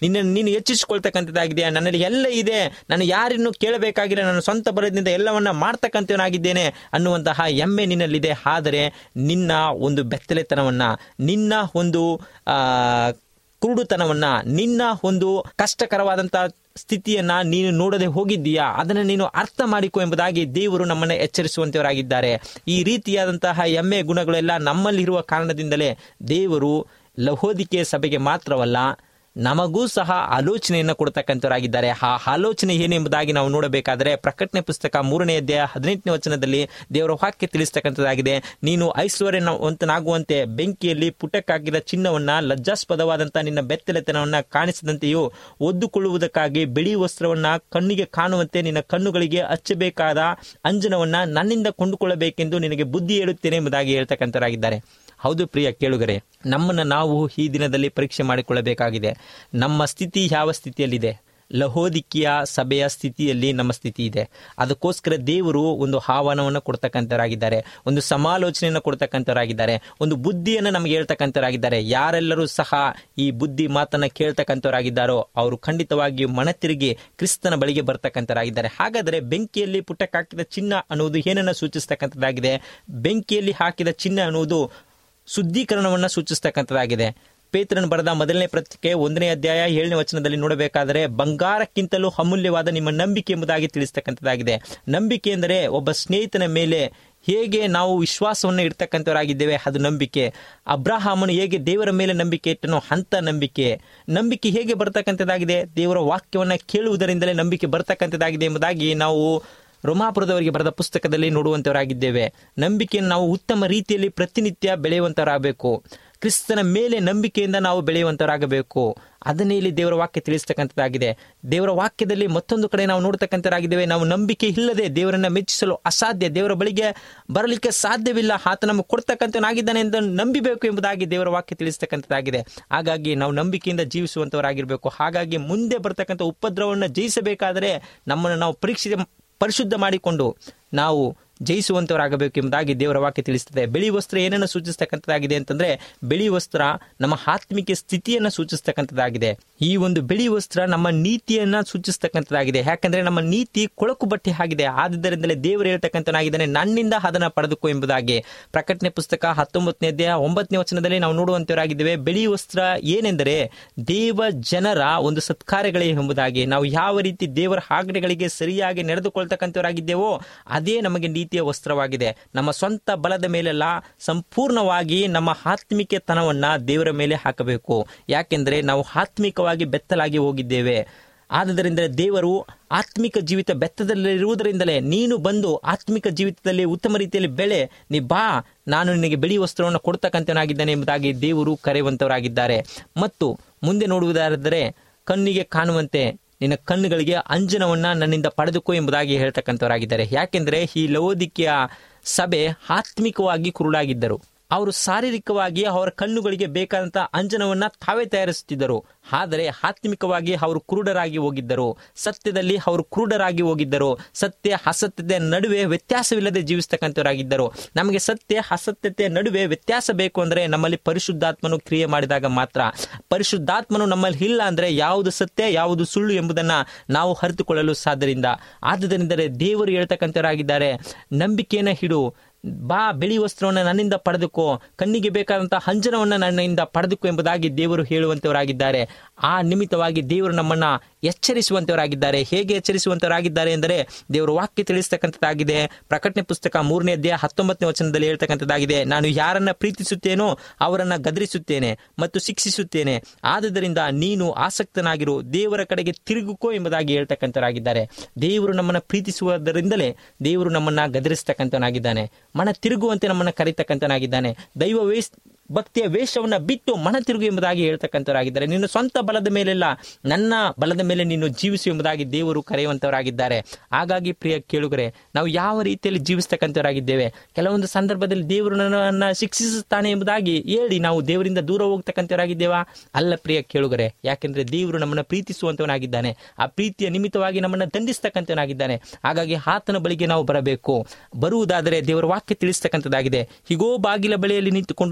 ನಿನ್ನ ನೀನು ಹೆಚ್ಚಿಸಿಕೊಳ್ತಕ್ಕಂಥದ್ದಾಗಿದೆ ನನ್ನಲ್ಲಿ ಎಲ್ಲ ಇದೆ ನಾನು ಯಾರನ್ನು ಕೇಳಬೇಕಾಗಿಲ್ಲ ನನ್ನ ಸ್ವಂತ ಬಲದಿಂದ ಎಲ್ಲವನ್ನ ಮಾಡ್ತಕ್ಕಂಥವನಾಗಿದ್ದೇನೆ ಅನ್ನುವಂತಹ ಹೆಮ್ಮೆ ನಿನ್ನಲ್ಲಿದೆ ಆದರೆ ನಿನ್ನ ಒಂದು ಬೆತ್ತಲೆತನವನ್ನ ನಿನ್ನ ಒಂದು ಆ ಕುರುಡುತನವನ್ನ ನಿನ್ನ ಒಂದು ಕಷ್ಟಕರವಾದಂತಹ ಸ್ಥಿತಿಯನ್ನ ನೀನು ನೋಡದೆ ಹೋಗಿದ್ದೀಯಾ ಅದನ್ನು ನೀನು ಅರ್ಥ ಮಾಡಿಕೊ ಎಂಬುದಾಗಿ ದೇವರು ನಮ್ಮನ್ನು ಎಚ್ಚರಿಸುವಂತವರಾಗಿದ್ದಾರೆ ಈ ರೀತಿಯಾದಂತಹ ಹೆಮ್ಮೆ ಗುಣಗಳೆಲ್ಲ ನಮ್ಮಲ್ಲಿರುವ ಕಾರಣದಿಂದಲೇ ದೇವರು ಲಹೋದಿಕೆ ಸಭೆಗೆ ಮಾತ್ರವಲ್ಲ ನಮಗೂ ಸಹ ಆಲೋಚನೆಯನ್ನು ಕೊಡ್ತಕ್ಕಂಥವರಾಗಿದ್ದಾರೆ ಆ ಆಲೋಚನೆ ಏನೆಂಬುದಾಗಿ ನಾವು ನೋಡಬೇಕಾದರೆ ಪ್ರಕಟಣೆ ಪುಸ್ತಕ ಮೂರನೇ ಅಧ್ಯಾಯ ಹದಿನೆಂಟನೇ ವಚನದಲ್ಲಿ ದೇವರ ವಾಕ್ಯ ತಿಳಿಸ್ತಕ್ಕಂಥದ್ದಾಗಿದೆ ನೀನು ಐಶ್ವರ್ಯವಂತನಾಗುವಂತೆ ಬೆಂಕಿಯಲ್ಲಿ ಪುಟಕ್ಕಾಗಿದ ಚಿನ್ನವನ್ನ ಲಜ್ಜಾಸ್ಪದವಾದಂತಹ ನಿನ್ನ ಬೆತ್ತಲೆತನವನ್ನ ಕಾಣಿಸದಂತೆಯೂ ಒದ್ದುಕೊಳ್ಳುವುದಕ್ಕಾಗಿ ಬಿಳಿ ವಸ್ತ್ರವನ್ನ ಕಣ್ಣಿಗೆ ಕಾಣುವಂತೆ ನಿನ್ನ ಕಣ್ಣುಗಳಿಗೆ ಹಚ್ಚಬೇಕಾದ ಅಂಜನವನ್ನ ನನ್ನಿಂದ ಕೊಂಡುಕೊಳ್ಳಬೇಕೆಂದು ನಿನಗೆ ಬುದ್ಧಿ ಹೇಳುತ್ತೇನೆ ಎಂಬುದಾಗಿ ಹೇಳ್ತಕ್ಕಂಥವರಾಗಿದ್ದಾರೆ ಹೌದು ಪ್ರಿಯ ಕೇಳುಗರೆ ನಮ್ಮನ್ನು ನಾವು ಈ ದಿನದಲ್ಲಿ ಪರೀಕ್ಷೆ ಮಾಡಿಕೊಳ್ಳಬೇಕಾಗಿದೆ ನಮ್ಮ ಸ್ಥಿತಿ ಯಾವ ಸ್ಥಿತಿಯಲ್ಲಿದೆ ಲಹೋದಿಕಿಯ ಸಭೆಯ ಸ್ಥಿತಿಯಲ್ಲಿ ನಮ್ಮ ಸ್ಥಿತಿ ಇದೆ ಅದಕ್ಕೋಸ್ಕರ ದೇವರು ಒಂದು ಆಹ್ವಾನವನ್ನು ಕೊಡ್ತಕ್ಕಂಥವರಾಗಿದ್ದಾರೆ ಒಂದು ಸಮಾಲೋಚನೆಯನ್ನು ಕೊಡ್ತಕ್ಕಂಥವರಾಗಿದ್ದಾರೆ ಒಂದು ಬುದ್ಧಿಯನ್ನು ನಮಗೆ ಹೇಳ್ತಕ್ಕಂಥವರಾಗಿದ್ದಾರೆ ಯಾರೆಲ್ಲರೂ ಸಹ ಈ ಬುದ್ಧಿ ಮಾತನ್ನ ಕೇಳ್ತಕ್ಕಂಥವರಾಗಿದ್ದಾರೋ ಅವರು ಖಂಡಿತವಾಗಿಯೂ ಮನತಿರುಗಿ ಕ್ರಿಸ್ತನ ಬಳಿಗೆ ಬರ್ತಕ್ಕಂಥವರಾಗಿದ್ದಾರೆ ಹಾಗಾದರೆ ಬೆಂಕಿಯಲ್ಲಿ ಪುಟ್ಟಕ್ಕೆ ಹಾಕಿದ ಚಿನ್ನ ಅನ್ನುವುದು ಏನನ್ನ ಸೂಚಿಸ್ತಕ್ಕಂಥದ್ದಾಗಿದೆ ಬೆಂಕಿಯಲ್ಲಿ ಹಾಕಿದ ಚಿನ್ನ ಅನ್ನುವುದು ಶುದ್ಧೀಕರಣವನ್ನು ಸೂಚಿಸ್ತಕ್ಕಂಥದ್ದಾಗಿದೆ ಪೇತ್ರನ್ ಬರೆದ ಮೊದಲನೇ ಪತ್ರಿಕೆ ಒಂದನೇ ಅಧ್ಯಾಯ ಏಳನೇ ವಚನದಲ್ಲಿ ನೋಡಬೇಕಾದರೆ ಬಂಗಾರಕ್ಕಿಂತಲೂ ಅಮೂಲ್ಯವಾದ ನಿಮ್ಮ ನಂಬಿಕೆ ಎಂಬುದಾಗಿ ತಿಳಿಸ್ತಕ್ಕಂಥದ್ದಾಗಿದೆ ನಂಬಿಕೆ ಎಂದರೆ ಒಬ್ಬ ಸ್ನೇಹಿತನ ಮೇಲೆ ಹೇಗೆ ನಾವು ವಿಶ್ವಾಸವನ್ನು ಇಡ್ತಕ್ಕಂಥವರಾಗಿದ್ದೇವೆ ಅದು ನಂಬಿಕೆ ಅಬ್ರಹಾಮನು ಹೇಗೆ ದೇವರ ಮೇಲೆ ನಂಬಿಕೆ ಇಟ್ಟನೋ ಅಂತ ನಂಬಿಕೆ ನಂಬಿಕೆ ಹೇಗೆ ಬರ್ತಕ್ಕಂಥದ್ದಾಗಿದೆ ದೇವರ ವಾಕ್ಯವನ್ನು ಕೇಳುವುದರಿಂದಲೇ ನಂಬಿಕೆ ಬರ್ತಕ್ಕಂಥದ್ದಾಗಿದೆ ಎಂಬುದಾಗಿ ನಾವು ರೋಮಾಪುರದವರಿಗೆ ಬರೆದ ಪುಸ್ತಕದಲ್ಲಿ ನೋಡುವಂತವರಾಗಿದ್ದೇವೆ ನಂಬಿಕೆಯನ್ನು ನಾವು ಉತ್ತಮ ರೀತಿಯಲ್ಲಿ ಪ್ರತಿನಿತ್ಯ ಬೆಳೆಯುವಂತವರಾಗಬೇಕು ಕ್ರಿಸ್ತನ ಮೇಲೆ ನಂಬಿಕೆಯಿಂದ ನಾವು ಬೆಳೆಯುವಂತವರಾಗಬೇಕು ಅದನ್ನೇ ಇಲ್ಲಿ ದೇವರ ವಾಕ್ಯ ತಿಳಿಸ್ತಕ್ಕಂಥದ್ದಾಗಿದೆ ದೇವರ ವಾಕ್ಯದಲ್ಲಿ ಮತ್ತೊಂದು ಕಡೆ ನಾವು ನೋಡ್ತಕ್ಕಂಥವರಾಗಿದ್ದೇವೆ ನಾವು ನಂಬಿಕೆ ಇಲ್ಲದೆ ದೇವರನ್ನ ಮೆಚ್ಚಿಸಲು ಅಸಾಧ್ಯ ದೇವರ ಬಳಿಗೆ ಬರಲಿಕ್ಕೆ ಸಾಧ್ಯವಿಲ್ಲ ಆತ ನಮಗೆ ಕೊಡ್ತಕ್ಕಂಥವನಾಗಿದ್ದಾನೆ ಎಂದು ನಂಬಿಬೇಕು ಎಂಬುದಾಗಿ ದೇವರ ವಾಕ್ಯ ತಿಳಿಸ್ತಕ್ಕಂಥದ್ದಾಗಿದೆ ಹಾಗಾಗಿ ನಾವು ನಂಬಿಕೆಯಿಂದ ಜೀವಿಸುವಂತವರಾಗಿರಬೇಕು ಹಾಗಾಗಿ ಮುಂದೆ ಬರ್ತಕ್ಕಂಥ ಉಪದ್ರವವನ್ನು ಜಯಿಸಬೇಕಾದರೆ ನಮ್ಮನ್ನು ನಾವು ಪರೀಕ್ಷೆ ಪರಿಶುದ್ಧ ಮಾಡಿಕೊಂಡು ನಾವು ಜಯಿಸುವಂತವರಾಗಬೇಕು ಎಂಬುದಾಗಿ ದೇವರ ವಾಕ್ಯ ತಿಳಿಸ್ತದೆ ಬಿಳಿ ವಸ್ತ್ರ ಏನನ್ನು ಸೂಚಿಸ್ತಕ್ಕಂಥದ್ದಾಗಿದೆ ಅಂತಂದ್ರೆ ಬಿಳಿ ವಸ್ತ್ರ ನಮ್ಮ ಆತ್ಮಿಕ ಸ್ಥಿತಿಯನ್ನು ಸೂಚಿಸ್ತಕ್ಕಂಥದ್ದಾಗಿದೆ ಈ ಒಂದು ಬಿಳಿ ವಸ್ತ್ರ ನಮ್ಮ ನೀತಿಯನ್ನ ಸೂಚಿಸ್ತಕ್ಕಂಥದ್ದಾಗಿದೆ ಯಾಕಂದ್ರೆ ನಮ್ಮ ನೀತಿ ಕೊಳಕು ಬಟ್ಟೆ ಆಗಿದೆ ಆದ್ದರಿಂದಲೇ ದೇವರು ಹೇಳ್ತಕ್ಕಂಥನಾಗಿದ್ದಾನೆ ನನ್ನಿಂದ ಅದನ್ನ ಪಡೆದುಕೋ ಎಂಬುದಾಗಿ ಪ್ರಕಟಣೆ ಪುಸ್ತಕ ಹತ್ತೊಂಬತ್ತನೇ ಅಧ್ಯಾಯ ಒಂಬತ್ತನೇ ವಚನದಲ್ಲಿ ನಾವು ನೋಡುವಂತವರಾಗಿದ್ದೇವೆ ಬಿಳಿ ವಸ್ತ್ರ ಏನೆಂದರೆ ದೇವ ಜನರ ಒಂದು ಸತ್ಕಾರ್ಯಗಳೇ ಎಂಬುದಾಗಿ ನಾವು ಯಾವ ರೀತಿ ದೇವರ ಆಜ್ಞೆಗಳಿಗೆ ಸರಿಯಾಗಿ ನಡೆದುಕೊಳ್ತಕ್ಕಂಥವರಾಗಿದ್ದೇವೋ ಅದೇ ನಮಗೆ ನೀತಿಯ ವಸ್ತ್ರವಾಗಿದೆ ನಮ್ಮ ಸ್ವಂತ ಬಲದ ಮೇಲೆಲ್ಲ ಸಂಪೂರ್ಣವಾಗಿ ನಮ್ಮ ಆತ್ಮಿಕತನವನ್ನ ದೇವರ ಮೇಲೆ ಹಾಕಬೇಕು ಯಾಕೆಂದ್ರೆ ನಾವು ಆತ್ಮಿಕವಾಗಿ ಬೆತ್ತಲಾಗಿ ಹೋಗಿದ್ದೇವೆ ಆದ್ದರಿಂದ ದೇವರು ಆತ್ಮಿಕ ಜೀವಿತ ಬೆತ್ತದಲ್ಲಿರುವುದರಿಂದಲೇ ನೀನು ಬಂದು ಆತ್ಮಿಕ ಜೀವಿತದಲ್ಲಿ ಉತ್ತಮ ರೀತಿಯಲ್ಲಿ ಬೆಳೆ ನೀ ಬಾ ನಾನು ನಿನಗೆ ಬಿಳಿ ವಸ್ತ್ರವನ್ನು ಕೊಡ್ತಕ್ಕಂಥನಾಗಿದ್ದಾನೆ ಎಂಬುದಾಗಿ ದೇವರು ಕರೆಯುವಂತವರಾಗಿದ್ದಾರೆ ಮತ್ತು ಮುಂದೆ ನೋಡುವುದಾದರೆ ಕಣ್ಣಿಗೆ ಕಾಣುವಂತೆ ನಿನ್ನ ಕಣ್ಣುಗಳಿಗೆ ಅಂಜನವನ್ನ ನನ್ನಿಂದ ಪಡೆದುಕೋ ಎಂಬುದಾಗಿ ಹೇಳ್ತಕ್ಕಂಥವರಾಗಿದ್ದಾರೆ ಯಾಕೆಂದ್ರೆ ಈ ಲವೋದಿಕೆಯ ಸಭೆ ಆತ್ಮಿಕವಾಗಿ ಕುರುಡಾಗಿದ್ದರು ಅವರು ಶಾರೀರಿಕವಾಗಿ ಅವರ ಕಣ್ಣುಗಳಿಗೆ ಬೇಕಾದಂತ ಅಂಜನವನ್ನ ತಾವೇ ತಯಾರಿಸುತ್ತಿದ್ದರು ಆದರೆ ಆತ್ಮಿಕವಾಗಿ ಅವರು ಕುರುಡರಾಗಿ ಹೋಗಿದ್ದರು ಸತ್ಯದಲ್ಲಿ ಅವರು ಕುರುಡರಾಗಿ ಹೋಗಿದ್ದರು ಸತ್ಯ ಅಸತ್ಯತೆ ನಡುವೆ ವ್ಯತ್ಯಾಸವಿಲ್ಲದೆ ಜೀವಿಸ್ತಕ್ಕಂಥವರಾಗಿದ್ದರು ನಮಗೆ ಸತ್ಯ ಅಸತ್ಯತೆ ನಡುವೆ ವ್ಯತ್ಯಾಸ ಬೇಕು ಅಂದ್ರೆ ನಮ್ಮಲ್ಲಿ ಪರಿಶುದ್ಧಾತ್ಮನು ಕ್ರಿಯೆ ಮಾಡಿದಾಗ ಮಾತ್ರ ಪರಿಶುದ್ಧಾತ್ಮನು ನಮ್ಮಲ್ಲಿ ಇಲ್ಲ ಅಂದ್ರೆ ಯಾವುದು ಸತ್ಯ ಯಾವುದು ಸುಳ್ಳು ಎಂಬುದನ್ನ ನಾವು ಅರಿತುಕೊಳ್ಳಲು ಸಾಧ್ಯದಿಂದ ಆದುದರಿಂದ ದೇವರು ಹೇಳ್ತಕ್ಕಂಥವರಾಗಿದ್ದಾರೆ ನಂಬಿಕೆಯನ್ನ ಹಿಡು ಬಾ ಬಿಳಿ ವಸ್ತ್ರವನ್ನು ನನ್ನಿಂದ ಪಡೆದುಕೋ ಕಣ್ಣಿಗೆ ಬೇಕಾದಂತಹ ಹಂಜನವನ್ನು ನನ್ನಿಂದ ಪಡೆದುಕೋ ಎಂಬುದಾಗಿ ದೇವರು ಹೇಳುವಂತವರಾಗಿದ್ದಾರೆ ಆ ನಿಮಿತ್ತವಾಗಿ ದೇವರು ನಮ್ಮನ್ನ ಎಚ್ಚರಿಸುವಂತವರಾಗಿದ್ದಾರೆ ಹೇಗೆ ಎಚ್ಚರಿಸುವಂತವರಾಗಿದ್ದಾರೆ ಎಂದರೆ ದೇವರು ವಾಕ್ಯ ತಿಳಿಸ್ತಕ್ಕಂಥದ್ದಾಗಿದೆ ಪ್ರಕಟಣೆ ಪುಸ್ತಕ ಮೂರನೇ ಅಧ್ಯಾಯ ಹತ್ತೊಂಬತ್ತನೇ ವಚನದಲ್ಲಿ ಹೇಳ್ತಕ್ಕಂಥದ್ದಾಗಿದೆ ನಾನು ಯಾರನ್ನ ಪ್ರೀತಿಸುತ್ತೇನೋ ಅವರನ್ನ ಗದರಿಸುತ್ತೇನೆ ಮತ್ತು ಶಿಕ್ಷಿಸುತ್ತೇನೆ ಆದುದರಿಂದ ನೀನು ಆಸಕ್ತನಾಗಿರು ದೇವರ ಕಡೆಗೆ ತಿರುಗುಕೋ ಎಂಬುದಾಗಿ ಹೇಳ್ತಕ್ಕಂಥವರಾಗಿದ್ದಾರೆ ದೇವರು ನಮ್ಮನ್ನ ಪ್ರೀತಿಸುವುದರಿಂದಲೇ ದೇವರು ನಮ್ಮನ್ನ ಗದರಿಸ್ತಕ್ಕಂಥವನಾಗಿದ್ದಾನೆ ಮನ ತಿರುಗುವಂತೆ ನಮ್ಮನ್ನ ಕರೀತಕ್ಕಂಥನಾಗಿದ್ದಾನೆ ದೈವ ವೇಸ್ ಭಕ್ತಿಯ ವೇಷವನ್ನ ಬಿಟ್ಟು ಮನ ತಿರುಗು ಎಂಬುದಾಗಿ ಹೇಳ್ತಕ್ಕಂಥವರಾಗಿದ್ದಾರೆ ನಿನ್ನ ಸ್ವಂತ ಬಲದ ಮೇಲೆಲ್ಲ ನನ್ನ ಬಲದ ಮೇಲೆ ನೀನು ಜೀವಿಸು ಎಂಬುದಾಗಿ ದೇವರು ಕರೆಯುವಂತವರಾಗಿದ್ದಾರೆ ಹಾಗಾಗಿ ಪ್ರಿಯ ಕೇಳುಗರೆ ನಾವು ಯಾವ ರೀತಿಯಲ್ಲಿ ಜೀವಿಸ್ತಕ್ಕಂಥವರಾಗಿದ್ದೇವೆ ಕೆಲವೊಂದು ಸಂದರ್ಭದಲ್ಲಿ ದೇವರು ನನ್ನನ್ನ ಶಿಕ್ಷಿಸುತ್ತಾನೆ ಎಂಬುದಾಗಿ ಹೇಳಿ ನಾವು ದೇವರಿಂದ ದೂರ ಹೋಗ್ತಕ್ಕಂಥವರಾಗಿದ್ದೇವಾ ಅಲ್ಲ ಪ್ರಿಯ ಕೇಳುಗರೆ ಯಾಕೆಂದ್ರೆ ದೇವರು ನಮ್ಮನ್ನ ಪ್ರೀತಿಸುವಂತವನಾಗಿದ್ದಾನೆ ಆ ಪ್ರೀತಿಯ ನಿಮಿತ್ತವಾಗಿ ನಮ್ಮನ್ನ ದಂಡಿಸ್ತಕ್ಕಂಥವನಾಗಿದ್ದಾನೆ ಹಾಗಾಗಿ ಆತನ ಬಳಿಗೆ ನಾವು ಬರಬೇಕು ಬರುವುದಾದರೆ ದೇವರ ವಾಕ್ಯ ತಿಳಿಸ್ತಕ್ಕಂಥದ್ದಾಗಿದೆ ಹೀಗೋ ಬಾಗಿಲ ಬಳಿಯಲ್ಲಿ ನಿಂತುಕೊಂಡು ತಟ್ಟುತ್ತಾ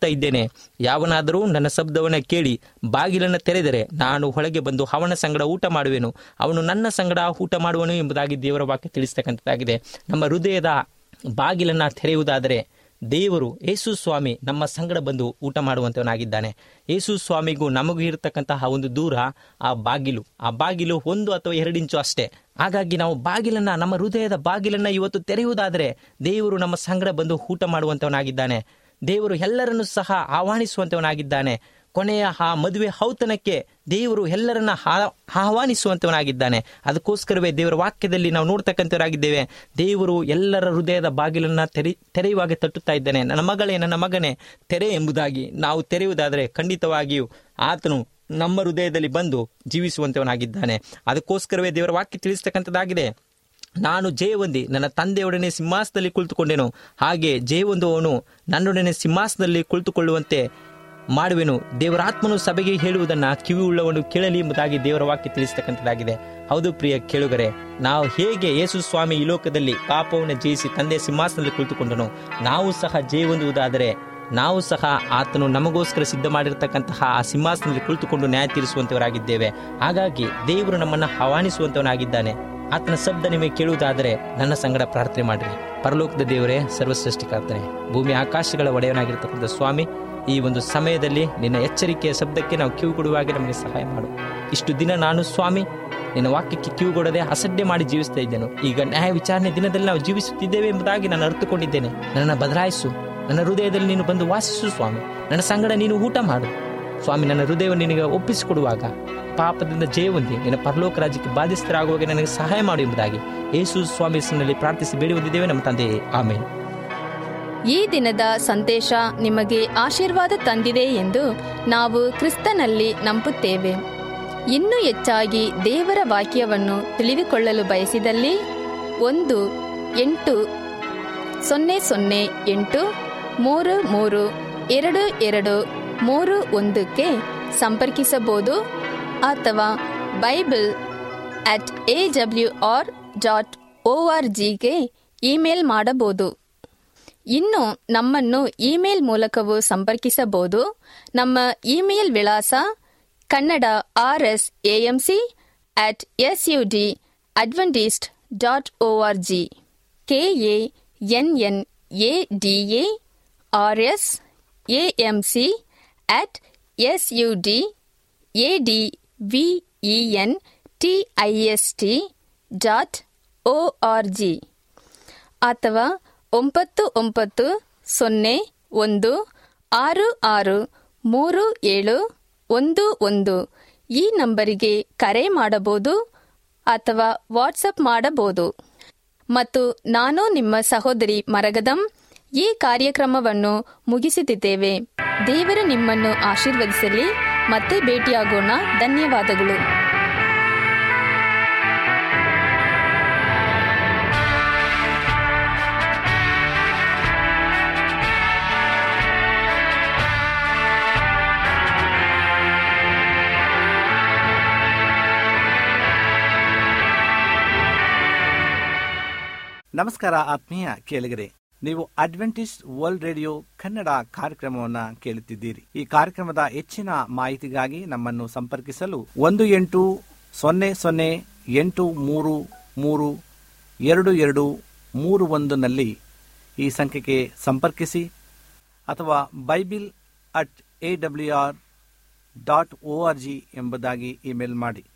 ಹೇಳುತ್ತಾ ಇದ್ದೇನೆ ಯಾವನಾದರೂ ನನ್ನ ಶಬ್ದವನ್ನು ಕೇಳಿ ಬಾಗಿಲನ್ನು ತೆರೆದರೆ ನಾನು ಒಳಗೆ ಬಂದು ಅವನ ಸಂಗಡ ಊಟ ಮಾಡುವೆನು ಅವನು ನನ್ನ ಸಂಗಡ ಊಟ ಮಾಡುವನು ಎಂಬುದಾಗಿ ದೇವರ ವಾಕ್ಯ ತಿಳಿಸ್ತಕ್ಕಂಥದ್ದಾಗಿದೆ ನಮ್ಮ ಹೃದಯದ ಬಾಗಿಲನ್ನು ತೆರೆಯುವುದಾದರೆ ದೇವರು ಯೇಸು ಸ್ವಾಮಿ ನಮ್ಮ ಸಂಗಡ ಬಂದು ಊಟ ಮಾಡುವಂತವನಾಗಿದ್ದಾನೆ ಯೇಸು ಸ್ವಾಮಿಗೂ ನಮಗೂ ಇರತಕ್ಕಂತಹ ಒಂದು ದೂರ ಆ ಬಾಗಿಲು ಆ ಬಾಗಿಲು ಒಂದು ಅಥವಾ ಎರಡು ಇಂಚು ಅಷ್ಟೇ ಹಾಗಾಗಿ ನಾವು ಬಾಗಿಲನ್ನ ನಮ್ಮ ಹೃದಯದ ಬಾಗಿಲನ್ನ ಇವತ್ತು ತೆರೆಯುವುದಾದರೆ ದೇವರು ನಮ್ಮ ಸಂಗಡ ಬಂದು ಊಟ ಮಾಡುವಂತವನಾಗಿದ್ದಾನೆ ದೇವರು ಎಲ್ಲರನ್ನು ಸಹ ಆಹ್ವಾನಿಸುವಂತವನಾಗಿದ್ದಾನೆ ಕೊನೆಯ ಆ ಮದುವೆ ಔತಣಕ್ಕೆ ದೇವರು ಎಲ್ಲರನ್ನ ಆ- ಆಹ್ವಾನಿಸುವಂತವನಾಗಿದ್ದಾನೆ ಅದಕ್ಕೋಸ್ಕರವೇ ದೇವರ ವಾಕ್ಯದಲ್ಲಿ ನಾವು ನೋಡ್ತಕ್ಕಂಥವರಾಗಿದ್ದೇವೆ ದೇವರು ಎಲ್ಲರ ಹೃದಯದ ಬಾಗಿಲನ್ನ ತೆರೆ ತೆರೆಯುವಾಗ ತಟ್ಟುತ್ತಾ ಇದ್ದಾನೆ ನನ್ನ ಮಗಳೇ ನನ್ನ ಮಗನೇ ತೆರೆ ಎಂಬುದಾಗಿ ನಾವು ತೆರೆಯುವುದಾದರೆ ಖಂಡಿತವಾಗಿಯೂ ಆತನು ನಮ್ಮ ಹೃದಯದಲ್ಲಿ ಬಂದು ಜೀವಿಸುವಂತವನಾಗಿದ್ದಾನೆ ಅದಕ್ಕೋಸ್ಕರವೇ ದೇವರ ವಾಕ್ಯ ತಿಳಿಸ್ತಕ್ಕಂಥದ್ದಾಗಿದೆ ನಾನು ಜಯವೊಂದಿ ನನ್ನ ತಂದೆಯೊಡನೆ ಸಿಂಹಾಸನದಲ್ಲಿ ಕುಳಿತುಕೊಂಡೆನು ಹಾಗೆ ಜಯವೊಂದುವವನು ನನ್ನೊಡನೆ ಸಿಂಹಾಸನದಲ್ಲಿ ಕುಳಿತುಕೊಳ್ಳುವಂತೆ ಮಾಡುವೆನು ದೇವರಾತ್ಮನು ಸಭೆಗೆ ಹೇಳುವುದನ್ನ ಕಿವಿ ಉಳ್ಳವನು ಕೇಳಲಿ ಎಂಬುದಾಗಿ ದೇವರ ವಾಕ್ಯ ತಿಳಿಸ್ತಕ್ಕಂಥದ್ದಾಗಿದೆ ಹೌದು ಪ್ರಿಯ ಕೇಳುಗರೆ ನಾವು ಹೇಗೆ ಯೇಸು ಸ್ವಾಮಿ ಈ ಲೋಕದಲ್ಲಿ ಪಾಪವನ್ನು ಜಯಿಸಿ ತಂದೆ ಸಿಂಹಾಸನದಲ್ಲಿ ಕುಳಿತುಕೊಂಡನು ನಾವು ಸಹ ಜಯವೊಂದುವುದಾದರೆ ನಾವು ಸಹ ಆತನು ನಮಗೋಸ್ಕರ ಸಿದ್ಧ ಮಾಡಿರತಕ್ಕಂತಹ ಆ ಸಿಂಹಾಸನದಲ್ಲಿ ಕುಳಿತುಕೊಂಡು ನ್ಯಾಯ ತೀರಿಸುವಂತವರಾಗಿದ್ದೇವೆ ಹಾಗಾಗಿ ದೇವರು ನಮ್ಮನ್ನು ಆಹ್ವಾನಿಸುವಂತವನಾಗಿದ್ದಾನೆ ಆತನ ಶಬ್ದ ನಿಮಗೆ ಕೇಳುವುದಾದರೆ ನನ್ನ ಸಂಗಡ ಪ್ರಾರ್ಥನೆ ಮಾಡಿರಿ ಪರಲೋಕದ ದೇವರೇ ಸರ್ವಸೃಷ್ಟಿಕರ್ತನೆ ಭೂಮಿ ಆಕಾಶಗಳ ಒಡೆಯನಾಗಿರ್ತಕ್ಕಂಥ ಸ್ವಾಮಿ ಈ ಒಂದು ಸಮಯದಲ್ಲಿ ನಿನ್ನ ಎಚ್ಚರಿಕೆಯ ಶಬ್ದಕ್ಕೆ ನಾವು ಕಿವಿ ಕೊಡುವಾಗೆ ನಮಗೆ ಸಹಾಯ ಮಾಡು ಇಷ್ಟು ದಿನ ನಾನು ಸ್ವಾಮಿ ನಿನ್ನ ವಾಕ್ಯಕ್ಕೆ ಕಿವಿ ಕೊಡದೆ ಅಸಡ್ಡೆ ಮಾಡಿ ಜೀವಿಸ್ತಾ ಇದ್ದೇನೆ ಈಗ ನ್ಯಾಯ ವಿಚಾರಣೆ ದಿನದಲ್ಲಿ ನಾವು ಜೀವಿಸುತ್ತಿದ್ದೇವೆ ಎಂಬುದಾಗಿ ನಾನು ಅರ್ಥಕೊಂಡಿದ್ದೇನೆ ನನ್ನ ಬದಲಾಯಿಸು ನನ್ನ ಹೃದಯದಲ್ಲಿ ನೀನು ಬಂದು ವಾಸಿಸು ಸ್ವಾಮಿ ನನ್ನ ಸಂಗಡ ನೀನು ಊಟ ಮಾಡು ಸ್ವಾಮಿ ನನ್ನ ಹೃದಯವನ್ನು ನಿನಗೆ ಒಪ್ಪಿಸಿಕೊಡುವಾಗ ಪಾಪದಿಂದ ಜಯ ಹೊಂದಿ ನಿನ್ನ ಪರಲೋಕ ರಾಜ್ಯಕ್ಕೆ ಬಾಧಿಸ್ತರಾಗುವಾಗ ನನಗೆ ಸಹಾಯ ಮಾಡು ಎಂಬುದಾಗಿ ಯೇಸು ಸ್ವಾಮಿ ಹೆಸರಿನಲ್ಲಿ ಪ್ರಾರ್ಥಿಸಿ ಬೇಡಿ ಹೊಂದಿದ್ದೇವೆ ನಮ್ಮ ತಂದೆಯೇ ಆಮೇಲೆ ಈ ದಿನದ ಸಂದೇಶ ನಿಮಗೆ ಆಶೀರ್ವಾದ ತಂದಿದೆ ಎಂದು ನಾವು ಕ್ರಿಸ್ತನಲ್ಲಿ ನಂಬುತ್ತೇವೆ ಇನ್ನೂ ಹೆಚ್ಚಾಗಿ ದೇವರ ವಾಕ್ಯವನ್ನು ತಿಳಿದುಕೊಳ್ಳಲು ಬಯಸಿದಲ್ಲಿ ಒಂದು ಎಂಟು ಸೊನ್ನೆ ಸೊನ್ನೆ ಎಂಟು ಮೂರು ಮೂರು ಎರಡು ಎರಡು ಮೂರು ಒಂದಕ್ಕೆ ಸಂಪರ್ಕಿಸಬಹುದು ಅಥವಾ Bible at A W R dot O R ಜಿಗೆ ಇಮೇಲ್ ಮಾಡಬಹುದು ಇನ್ನು ನಮ್ಮನ್ನು ಇಮೇಲ್ ಮೂಲಕವೂ ಸಂಪರ್ಕಿಸಬಹುದು ನಮ್ಮ ಇಮೇಲ್ ವಿಳಾಸ Kannada R S AMC at S U D Adventist dot O R G K A N N A D A R S AMC at S U D A D V E N T I S T dot O R G ಅಥವಾ ಒಂಬತ್ತು ಒಂಬತ್ತು ಸೊನ್ನೆ ಒಂದು ಆರು ಆರು ಮೂರು ಏಳು ಒಂದು ಒಂದು ಈ ನಂಬರಿಗೆ ಕರೆ ಮಾಡಬಹುದು ಅಥವಾ ವಾಟ್ಸಪ್ ಮಾಡಬಹುದು ಮತ್ತು ನಾನು ನಿಮ್ಮ ಸಹೋದರಿ ಮರಗದಂ ಈ ಕಾರ್ಯಕ್ರಮವನ್ನು ಮುಗಿಸುತ್ತಿದ್ದೇವೆ ದೇವರು ನಿಮ್ಮನ್ನು ಆಶೀರ್ವದಿಸಲಿ ಮತ್ತೆ ಭೇಟಿಯಾಗೋಣ ಧನ್ಯವಾದಗಳು ನಮಸ್ಕಾರ ಆತ್ಮೀಯ ಕೇಳಿಗರೆ ನೀವು ಅಡ್ವೆಂಟಿಸ್ಟ್ ವರ್ಲ್ಡ್ ರೇಡಿಯೋ ಕನ್ನಡ ಕಾರ್ಯಕ್ರಮವನ್ನ ಕೇಳುತ್ತಿದ್ದೀರಿ ಈ ಕಾರ್ಯಕ್ರಮದ ಹೆಚ್ಚಿನ ಮಾಹಿತಿಗಾಗಿ ನಮ್ಮನ್ನು ಸಂಪರ್ಕಿಸಲು ಒಂದು ಎಂಟು ಸೊನ್ನೆ ಸೊನ್ನೆ ಎಂಟು ಮೂರು ಮೂರು ಎರಡು ಎರಡು ಮೂರು ಒಂದನಲ್ಲಿ ಈ ಸಂಖ್ಯೆಗೆ ಸಂಪರ್ಕಿಸಿ ಅಥವಾ Bible at A W R dot O R G ಎಂಬುದಾಗಿ ಇಮೇಲ್ ಮಾಡಿ